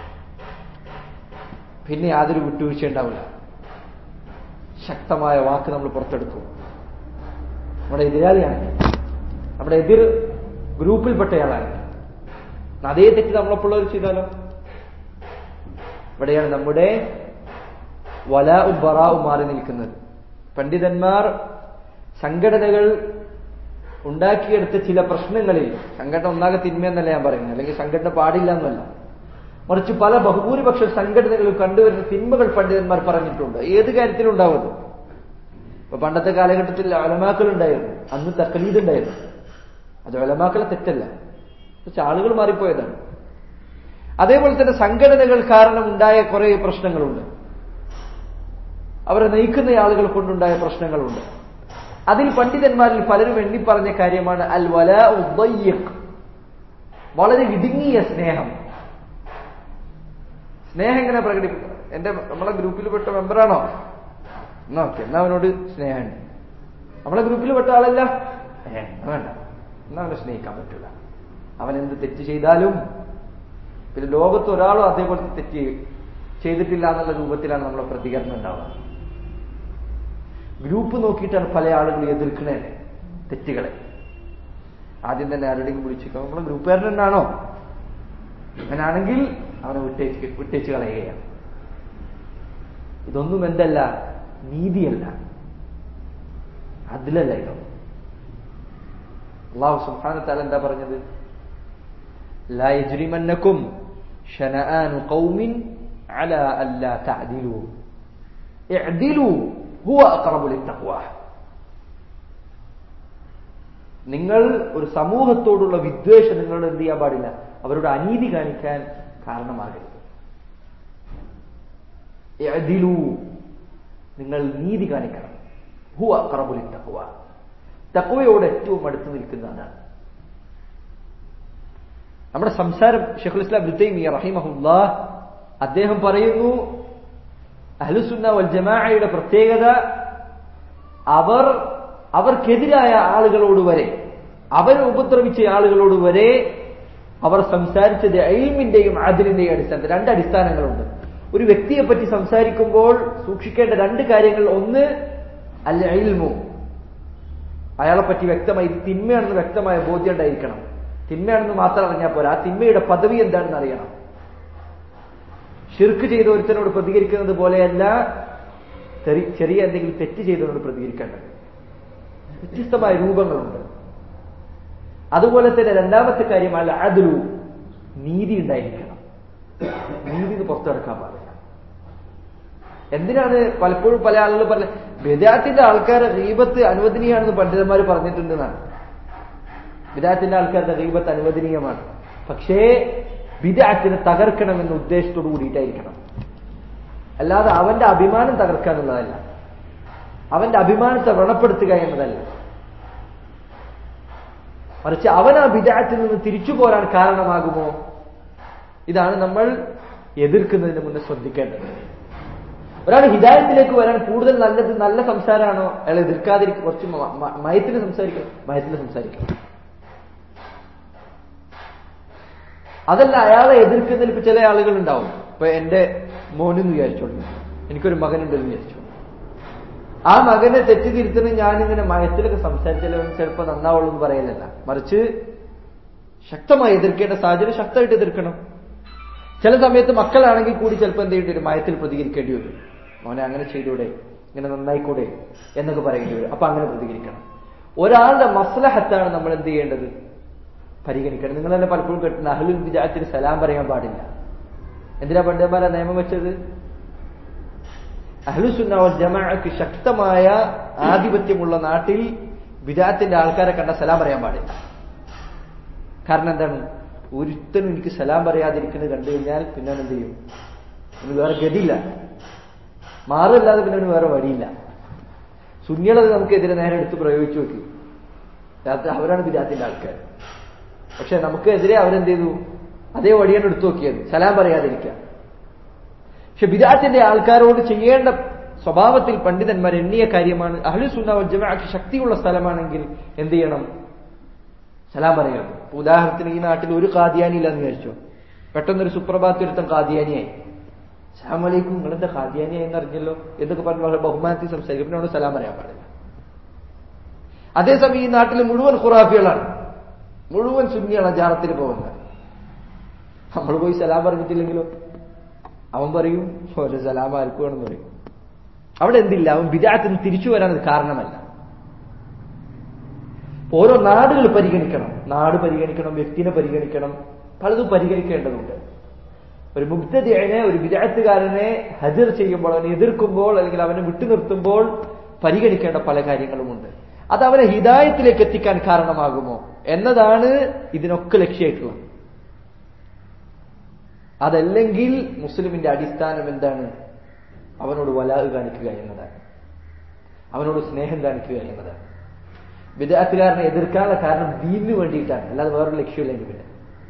പിന്നെ യാതൊരു വിട്ടുവീഴ്ച ഉണ്ടാവില്ല ശക്തമായ വാക്ക് നമ്മൾ പുറത്തെടുക്കും നമ്മുടെ എതിരാളിയാണെങ്കിൽ നമ്മുടെ എതിർ ഗ്രൂപ്പിൽപ്പെട്ടയാളാണെങ്കിൽ അതേ തെറ്റ് നമ്മളെപ്പോഴുള്ളവർ ചെയ്താലോ ഇവിടെയാണ് നമ്മുടെ വലാവും ബറാവും മാറി നിൽക്കുന്നത് പണ്ഡിതന്മാർ സംഘടനകൾ ഉണ്ടാക്കിയെടുത്ത ചില പ്രശ്നങ്ങളിൽ സംഘടന ഒന്നാകെ തിന്മയെന്നല്ല ഞാൻ പറയുന്നത് അല്ലെങ്കിൽ സംഘടന പാടില്ല എന്നല്ല മറിച്ച് പല ബഹുഭൂരിപക്ഷ സംഘടനകളും കണ്ടുവരുന്ന തിന്മകൾ പണ്ഡിതന്മാർ പറഞ്ഞിട്ടുണ്ട് ഏത് കാര്യത്തിലും ഉണ്ടാവുന്നത് ഇപ്പൊ പണ്ടത്തെ കാലഘട്ടത്തിൽ അലമാക്കൾ ഉണ്ടായിരുന്നു അന്ന് തക്കലീദ് ഉണ്ടായിരുന്നു അത് അലമാക്കളെ തെറ്റല്ല പക്ഷെ ആളുകൾ മാറിപ്പോയതാണ് അതേപോലെ തന്നെ സംഘടനകൾ കാരണം ഉണ്ടായ കുറെ പ്രശ്നങ്ങളുണ്ട് അവരെ നയിക്കുന്ന ആളുകൾ കൊണ്ടുണ്ടായ പ്രശ്നങ്ങളുണ്ട് അതിൽ പണ്ഡിതന്മാരിൽ പലരും എണ്ണിപ്പറഞ്ഞ കാര്യമാണ് അൽ വല വളരെ ഇടുങ്ങിയ സ്നേഹം സ്നേഹം എങ്ങനെ പ്രകടിപ്പിക്കണം എന്റെ നമ്മളെ ഗ്രൂപ്പിൽപ്പെട്ട മെമ്പറാണോ എന്നാ ഓക്കെ എന്നാ അവനോട് സ്നേഹമുണ്ട് നമ്മളെ ഗ്രൂപ്പിൽപ്പെട്ട ആളല്ല ഏ എന്നാ വേണ്ട എന്നാ അവനെ സ്നേഹിക്കാൻ പറ്റില്ല അവൻ എന്ത് തെറ്റ് ചെയ്താലും പിന്നെ ലോകത്ത് ഒരാളും അതേപോലത്തെ തെറ്റ് ചെയ്തിട്ടില്ല എന്നുള്ള രൂപത്തിലാണ് നമ്മളെ പ്രതികരണം ഉണ്ടാവുക ഗ്രൂപ്പ് നോക്കിയിട്ടാണ് പല ആളുകളും എതിർക്കണേ തെറ്റുകളെ ആദ്യം തന്നെ ആരുടെയും വിളിച്ചിട്ടോ നമ്മളെ ഗ്രൂപ്പുകാരൻ തന്നെയാണോ അങ്ങനാണെങ്കിൽ അവനെ വിട്ടേച്ച് വിട്ടേച്ച് കളയുകയാണ് ഇതൊന്നും എന്തല്ല നീതിയല്ല അതിലല്ല ഇതോ അള്ളാഹു സുബ്ഹാനഹു എന്താ പറഞ്ഞത് لا يجرمنكم شنآن قوم على ألا تعدلوا اعدلوا هو أقرب للتقوى നിങ്ങൾ ഒരു സമൂഹത്തോടുള്ള വിദ്വേഷം നിങ്ങളോട് എന്ത് ചെയ്യാൻ പാടില്ല അവരോട് അനീതി കാണിക്കാൻ കാരണമാകരുത് എഅദിലു നിങ്ങൾ നീതി കാണിക്കണം ഹു അക്രബുലി തക്വ തക്വയോട് ഏറ്റവും അടുത്ത് നിൽക്കുന്നതാണ് നമ്മുടെ സംസാരം ഷെഖുൽ ഇസ്ലാം ലുത്തൈമിയ റഹിമഹുല്ല അദ്ദേഹം പറയുന്നു അഹ്ലുസുന്ന വൽ ജമാഅയുടെ പ്രത്യേകത അവർ അവർക്കെതിരായ ആളുകളോട് വരെ അവരെ ഉപദ്രവിച്ച ആളുകളോട് വരെ അവർ സംസാരിച്ചത് എയിമിന്റെയും ആദിലിന്റെയും അടിസ്ഥാനത്തിൽ രണ്ട് അടിസ്ഥാനങ്ങളുണ്ട് ഒരു വ്യക്തിയെ പറ്റി സംസാരിക്കുമ്പോൾ സൂക്ഷിക്കേണ്ട രണ്ട് കാര്യങ്ങൾ ഒന്ന് അല്ല എയിൽമു അയാളെ പറ്റി വ്യക്തമായി ഇത് തിന്മയാണെന്ന് വ്യക്തമായ ബോധ്യം ഉണ്ടായിരിക്കണം തിന്മയാണെന്ന് മാത്രം അറിഞ്ഞാൽ പോരാ ആ തിന്മയുടെ പദവി എന്താണെന്ന് അറിയണം ഷിർക്ക് ചെയ്ത ഒരുത്തനോട് പ്രതികരിക്കുന്നത് പോലെയല്ല ചെറി- ചെറിയ എന്തെങ്കിലും തെറ്റ് ചെയ്തവനോട് പ്രതികരിക്കേണ്ടത് വ്യത്യസ്തമായ രൂപങ്ങളുണ്ട് അതുപോലെ തന്നെ രണ്ടാമത്തെ കാര്യം അല്ല അതിലു നീതി ഉണ്ടായിരിക്കണം നീതി പുറത്തെടുക്കാൻ പാടില്ല എന്തിനാണ് പലപ്പോഴും പല ആളുകൾ പറഞ്ഞ ബിദാത്തിന്റെ ആൾക്കാരെ റീബത്ത് അനുവദനീയാണെന്ന് പണ്ഡിതന്മാർ പറഞ്ഞിട്ടുണ്ടെന്നാണ് ബിദാത്തിന്റെ ആൾക്കാരുടെ റീബത്ത് അനുവദനീയമാണ് പക്ഷേ ബിദാത്തിനെ തകർക്കണമെന്ന ഉദ്ദേശത്തോടു കൂടിയിട്ടായിരിക്കണം അല്ലാതെ അവന്റെ അഭിമാനം തകർക്കുക എന്നുള്ളതല്ല അവന്റെ അഭിമാനത്തെ വ്രണപ്പെടുത്തുക എന്നതല്ല മറിച്ച് അവൻ ആ ബിദാത്തിൽ നിന്ന് തിരിച്ചു പോരാൻ കാരണമാകുമോ ഇതാണ് നമ്മൾ എതിർക്കുന്നതിന് മുന്നേ ശ്രദ്ധിക്കേണ്ടത് ഒരാൾ ഹിദായത്തിലേക്ക് വരാൻ കൂടുതൽ നല്ലത് നല്ല സംസാരമാണോ അയാൾ എതിർക്കാതിരിക്കും കുറച്ച് മ- മ- മയത്തിന് സംസാരിക്കണം മയത്തിന് സംസാരിക്കണം അതല്ല അയാളെ എതിർക്കുന്നതിൽ ഇപ്പൊ ചില ആളുകൾ ഉണ്ടാവും ഇപ്പൊ എന്റെ മോനെന്ന് വിചാരിച്ചോളൂ എനിക്കൊരു മകനുണ്ടെന്ന് വിചാരിച്ചു ആ മകനെ തെറ്റിതിരുത്തുന്ന ഞാനിങ്ങനെ മയത്തിലൊക്കെ സംസാരിച്ചാലും അവൻ ചിലപ്പോൾ നന്നാവുള്ളൂ എന്ന് പറയലല്ല മറിച്ച് ശക്തമായി എതിർക്കേണ്ട സാഹചര്യം ശക്തമായിട്ട് എതിർക്കണം ചില സമയത്ത് മക്കളാണെങ്കിൽ കൂടി ചിലപ്പോൾ എന്ത് ചെയ്യേണ്ടി വരും മയത്തിൽ പ്രതികരിക്കേണ്ടി വരും മോനെ അങ്ങനെ ചെയ്തൂടെ ഇങ്ങനെ നന്നായിക്കൂടെ എന്നൊക്കെ പറയേണ്ടി വരും അപ്പൊ അങ്ങനെ പ്രതികരിക്കണം ഒരാളുടെ മസ്ലഹത്താണ് നമ്മൾ എന്ത് ചെയ്യേണ്ടത് പരിഗണിക്കണം നിങ്ങൾ തന്നെ പലപ്പോഴും കേട്ടിട്ടുണ്ട് അഹ്ലുൽ വിജാത്തിന് സലാം പറയാൻ പാടില്ല എന്തിനാ പണ്ഡിതന്മാരാ നിയമം വെച്ചത് അഹ്ലുസുന്ന വൽ ജമാഅക്ക് ശക്തമായ ആധിപത്യമുള്ള നാട്ടിൽ വിജാത്തിന്റെ ആൾക്കാരെ കണ്ട സലാം പറയാൻ പാടില്ല കാരണം എന്താണ് ഒരുത്തനും എനിക്ക് സലാം പറയാതിരിക്കുന്നത് കണ്ടു കഴിഞ്ഞാൽ പിന്നെ അവൻ എന്ത് ചെയ്യും അവന് വേറെ ഗതിയില്ല മാറില്ലാതെ പിന്നെ അവന് വേറെ വഴിയില്ല സുന്നികളത് നമുക്കെതിരെ നേരെ എടുത്ത് പ്രയോഗിച്ചു നോക്കി രാത്രി അവരാണ് വിരാത്തിന്റെ ആൾക്കാർ പക്ഷെ നമുക്കെതിരെ അവരെന്ത് ചെയ്തു അതേ വഴിയാണ് എടുത്തു നോക്കിയത് സലാം പറയാതിരിക്കുക പക്ഷെ ബിദാത്തിന്റെ ആൾക്കാരോട് ചെയ്യേണ്ട സ്വഭാവത്തിൽ പണ്ഡിതന്മാർ എണ്ണിയ കാര്യമാണ് അഹ്ലു സുന്ന ജമാഅക്ക് ശക്തിയുള്ള സ്ഥലമാണെങ്കിൽ എന്ത് ചെയ്യണം സലാം പറയണം ഇപ്പൊ ഉദാഹരണത്തിന് ഈ നാട്ടിൽ ഒരു കാദിയാനി ഇല്ലാന്ന് വിചാരിച്ചോ പെട്ടെന്നൊരു സുപ്രഭാത ഒരുത്തം കാദിയാനിയായി സലാം അലൈക്കും നിങ്ങളെന്താ കാദിയാനിയായി എന്ന് അറിഞ്ഞല്ലോ എന്നൊക്കെ പറഞ്ഞ് വളരെ ബഹുമാനത്തിൽ സംസാരിക്കും പിന്നെ അവിടെ സലാം പറയാൻ പാടില്ല അതേസമയം ഈ നാട്ടിൽ മുഴുവൻ ഖുറാഫികളാണ് മുഴുവൻ സുന്നിയാണ് ജാറത്തിന് പോകുന്നത് നമ്മൾ പോയി സലാം പറഞ്ഞിട്ടില്ലെങ്കിലോ അവൻ പറയും ഒരു സലാം ആർക്കുവാണെന്ന് പറയും അവിടെ എന്തില്ല അവൻ വിദാത്തിന് തിരിച്ചു വരാൻ അത് കാരണമല്ല ഓരോ നാടുകൾ പരിഗണിക്കണം നാട് പരിഗണിക്കണം വ്യക്തിനെ പരിഗണിക്കണം പലതും പരിഗണിക്കേണ്ടതുണ്ട് ഒരു മുക്തദിയനെ ഒരു വിദാത്തുകാരനെ ഹജർ ചെയ്യുമ്പോൾ അവനെ എതിർക്കുമ്പോൾ അല്ലെങ്കിൽ അവനെ വിട്ടു നിർത്തുമ്പോൾ പരിഗണിക്കേണ്ട പല കാര്യങ്ങളുമുണ്ട് അത് അവനെ ഹിദായത്തിലേക്ക് എത്തിക്കാൻ കാരണമാകുമോ എന്നതാണ് ഇതിനൊക്കെ ലക്ഷ്യമായിട്ടുള്ളത് അതല്ലെങ്കിൽ മുസ്ലിമിന്റെ അടിസ്ഥാനം എന്താണ് അവനോട് വലാഹ് കാണിക്കുക എന്നതാണ് അവനോട് സ്നേഹം കാണിക്കുക എന്നതാണ് വിദ്യാർത്ഥികാരനെ എതിർക്കാനുള്ള കാരണം ദീനിന് വേണ്ടിയിട്ടാണ് അല്ലാതെ വേറൊരു ലക്ഷ്യമില്ലെങ്കിൽ പിന്നെ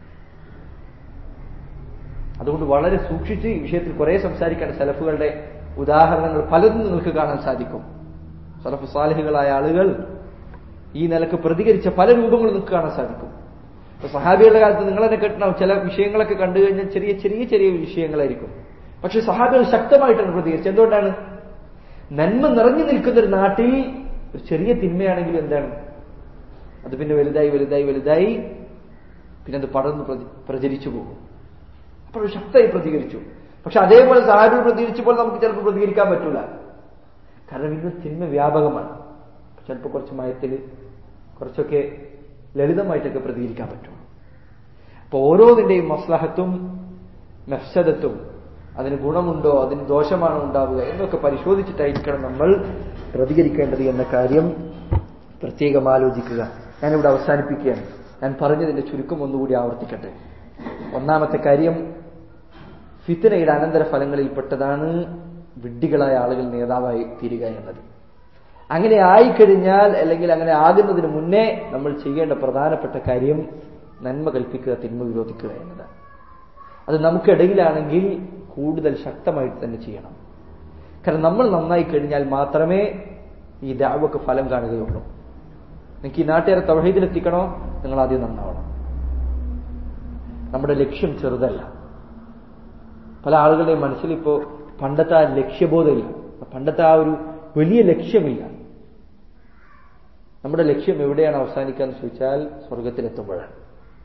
അതുകൊണ്ട് വളരെ സൂക്ഷിച്ച് ഈ വിഷയത്തിൽ കുറെ സംസാരിക്കേണ്ട സലഫുകളുടെ ഉദാഹരണങ്ങൾ പലതും നിങ്ങൾക്ക് കാണാൻ സാധിക്കും സലഫ് സാലിഹുകളായ ആളുകൾ ഈ നിലക്ക് പ്രതികരിച്ച പല രൂപങ്ങളും നിങ്ങൾക്ക് കാണാൻ സാധിക്കും ഇപ്പൊ സഹാബികളുടെ കാലത്ത് നിങ്ങൾ തന്നെ കേട്ടണം ചില വിഷയങ്ങളൊക്കെ കണ്ടു കഴിഞ്ഞാൽ ചെറിയ ചെറിയ ചെറിയ വിഷയങ്ങളായിരിക്കും പക്ഷെ സഹാബികൾ ശക്തമായിട്ടാണ് പ്രതികരിച്ചത് എന്തുകൊണ്ടാണ് നന്മ നിറഞ്ഞു നിൽക്കുന്ന ഒരു നാട്ടിൽ ഒരു ചെറിയ തിന്മയാണെങ്കിലും എന്താണ് അത് പിന്നെ വലുതായി വലുതായി വലുതായി പിന്നെ അത് പടർന്ന് പ്രചരിച്ചു പോകും അപ്പോൾ ശക്തമായി പ്രതികരിച്ചു പക്ഷെ അതേപോലെ സഹാബികൾ പ്രതികരിച്ചപ്പോൾ നമുക്ക് ചിലപ്പോൾ പ്രതികരിക്കാൻ പറ്റൂല കാരണം ഇന്ന് തിന്മ വ്യാപകമാണ് ചിലപ്പോൾ കുറച്ച് മയത്തിൽ കുറച്ചൊക്കെ ലളിതമായിട്ടൊക്കെ പ്രതികരിക്കാൻ പറ്റും അപ്പൊ ഓരോന്നിന്റെയും മസ്ലഹത്തും നഫ്സദത്തും അതിന് ഗുണമുണ്ടോ അതിന് ദോഷമാണോ ഉണ്ടാവുക എന്നൊക്കെ പരിശോധിച്ചിട്ടായിരിക്കണം നമ്മൾ പ്രതികരിക്കേണ്ടത് എന്ന കാര്യം പ്രത്യേകം ആലോചിക്കുക ഞാനിവിടെ അവസാനിപ്പിക്കുകയാണ് ഞാൻ പറഞ്ഞതിന്റെ ചുരുക്കം ഒന്നുകൂടി ആവർത്തിക്കട്ടെ ഒന്നാമത്തെ കാര്യം ഫിത്തനയുടെ അനന്തരഫലങ്ങളിൽപ്പെട്ടതാണ് വിഡ്ഢികളായ ആളുകൾ നേതാവായി തീരുക എന്നത് അങ്ങനെ ആയിക്കഴിഞ്ഞാൽ അല്ലെങ്കിൽ അങ്ങനെ ആകുന്നതിന് മുന്നേ നമ്മൾ ചെയ്യേണ്ട പ്രധാനപ്പെട്ട കാര്യം നന്മ കൽപ്പിക്കുക തിന്മ വിരോധിക്കുക എന്നതാണ് അത് നമുക്കിടയിലാണെങ്കിൽ കൂടുതൽ ശക്തമായിട്ട് തന്നെ ചെയ്യണം കാരണം നമ്മൾ നന്നായി കഴിഞ്ഞാൽ മാത്രമേ ഈ ദാവക്ക് ഫലം കാണുകയുള്ളൂ നിങ്ങൾക്ക് ഈ നാട്ടുകാരെ തവഹീദിലെത്തിക്കണോ നിങ്ങൾ ആദ്യം നന്നാവണം നമ്മുടെ ലക്ഷ്യം ചെറുതല്ല പല ആളുകളുടെയും മനസ്സിൽ ഇപ്പോ പണ്ടത്തെ ആ ലക്ഷ്യബോധമില്ല പണ്ടത്തെ ആ ഒരു വലിയ ലക്ഷ്യമില്ല നമ്മുടെ ലക്ഷ്യം എവിടെയാണ് അവസാനിക്കുക എന്ന് ചോദിച്ചാൽ സ്വർഗത്തിലെത്തുമ്പോഴാണ്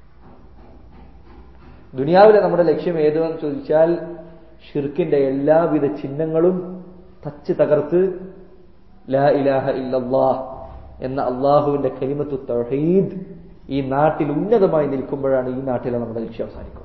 ദുനിയാവിലെ നമ്മുടെ ലക്ഷ്യം ഏതെന്ന് ചോദിച്ചാൽ ഷിർക്കിന്റെ എല്ലാവിധ ചിഹ്നങ്ങളും തച്ച് തകർത്ത് ലാ ഇലാഹ ഇല്ലല്ലാഹ് എന്ന അള്ളാഹുവിന്റെ കലിമത്തു തൗഹീദ് ഈ നാട്ടിൽ ഉന്നതമായി നിൽക്കുമ്പോഴാണ് ഈ നാട്ടിലെ നമ്മുടെ ലക്ഷ്യം അവസാനിക്കുക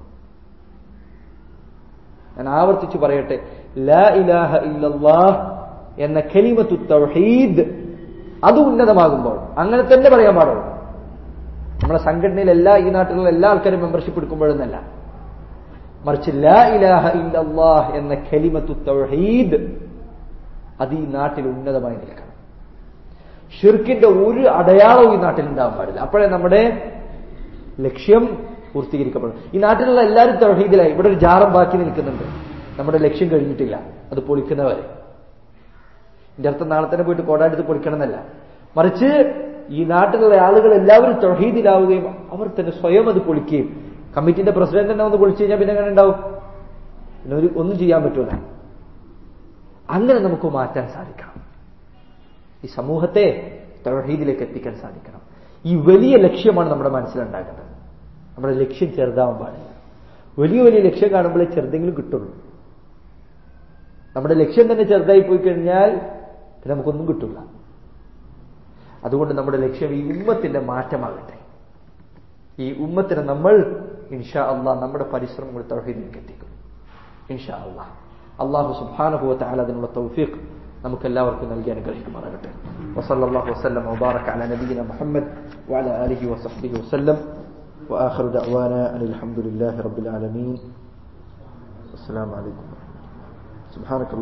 ഞാൻ ആവർത്തിച്ചു പറയട്ടെ ലാ ഇലാഹ ഇല്ലല്ലാഹ് എന്ന കലിമത്തു തൗഹീദ് അത് ഉന്നതമാകുമ്പോൾ അങ്ങനെ തന്നെ പറയാൻ പാടുള്ളൂ നമ്മുടെ സംഘടനയിൽ എല്ലാ ഈ നാട്ടിലുള്ള എല്ലാ ആൾക്കാരും മെമ്പർഷിപ്പ് എടുക്കുമ്പോഴൊന്നല്ല മറിച്ച് ലാ ഇലാഹ ഇല്ലല്ലാഹ് എന്ന കലിമത്തു തൗഹീദ് അത് ഈ നാട്ടിൽ ഉന്നതമായി നിൽക്കണം ഷിർക്കിന്റെ ഒരു അടയാളവും ഈ നാട്ടിൽ ഉണ്ടാവാൻ പാടില്ല അപ്പോഴേ നമ്മുടെ ലക്ഷ്യം പൂർത്തീകരിക്കപ്പെടും ഈ നാട്ടിലുള്ള എല്ലാവരും തൗഹീദിലായി ഇവിടെ ഒരു ജാറം ബാക്കി നിൽക്കുന്നുണ്ട് നമ്മുടെ ലക്ഷ്യം കഴിഞ്ഞിട്ടില്ല അത് പൊളിക്കുന്നവരെ എന്റെ അർത്ഥം നാളെ തന്നെ പോയിട്ട് കോടാടുത്ത് പൊളിക്കണം എന്നല്ല മറിച്ച് ഈ നാട്ടിലുള്ള ആളുകൾ എല്ലാവരും തൊഹീദിലാവുകയും അവർ തന്നെ സ്വയം അത് പൊളിക്കുകയും കമ്മിറ്റിന്റെ പ്രസിഡന്റ് തന്നെ ഒന്ന് പൊളിച്ചു കഴിഞ്ഞാൽ പിന്നെ എങ്ങനെ ഉണ്ടാവും പിന്നെ ഒരു ഒന്നും ചെയ്യാൻ പറ്റൂല അങ്ങനെ നമുക്ക് മാറ്റാൻ സാധിക്കണം ഈ സമൂഹത്തെ തൊഹീദിലേക്ക് എത്തിക്കാൻ സാധിക്കണം ഈ വലിയ ലക്ഷ്യമാണ് നമ്മുടെ മനസ്സിലുണ്ടാകേണ്ടത് നമ്മുടെ ലക്ഷ്യം ചെറുതാവാൻ പാടില്ല വലിയ വലിയ ലക്ഷ്യം കാണുമ്പോഴേ ചെറുതെങ്കിലും കിട്ടുള്ളൂ നമ്മുടെ ലക്ഷ്യം തന്നെ ചെറുതായി പോയി കഴിഞ്ഞാൽ പിന്നെ നമുക്കൊന്നും കിട്ടില്ല അതുകൊണ്ട് നമ്മുടെ ലക്ഷ്യം ഈ ഉമ്മത്തിന്റെ മാറ്റമാകട്ടെ ഈ ഉമ്മത്തിനെ നമ്മൾ ഇൻഷാ അള്ളാഹ് നമ്മുടെ പരിശ്രമങ്ങൾ തൗഹീദിലേക്ക് എത്തിക്കും ഇൻഷാ അള്ളാഹ് അള്ളാഹു സുബ്ഹാനഹു വതആല അതിനുള്ള തൗഫീഖ് നമുക്ക് എല്ലാവർക്കും നൽകി അനുഗ്രഹിക്കുമാറാകട്ടെ വസല്ലല്ലാഹു വസല്ലം വബാറക അലാ നബിയിന മുഹമ്മദ് വഅലാ ആലിഹി വസഹ്ബിഹി വസല്ലം وآخر دعوانا أن الحمد لله رب العالمين السلام عليكم سبحانك الله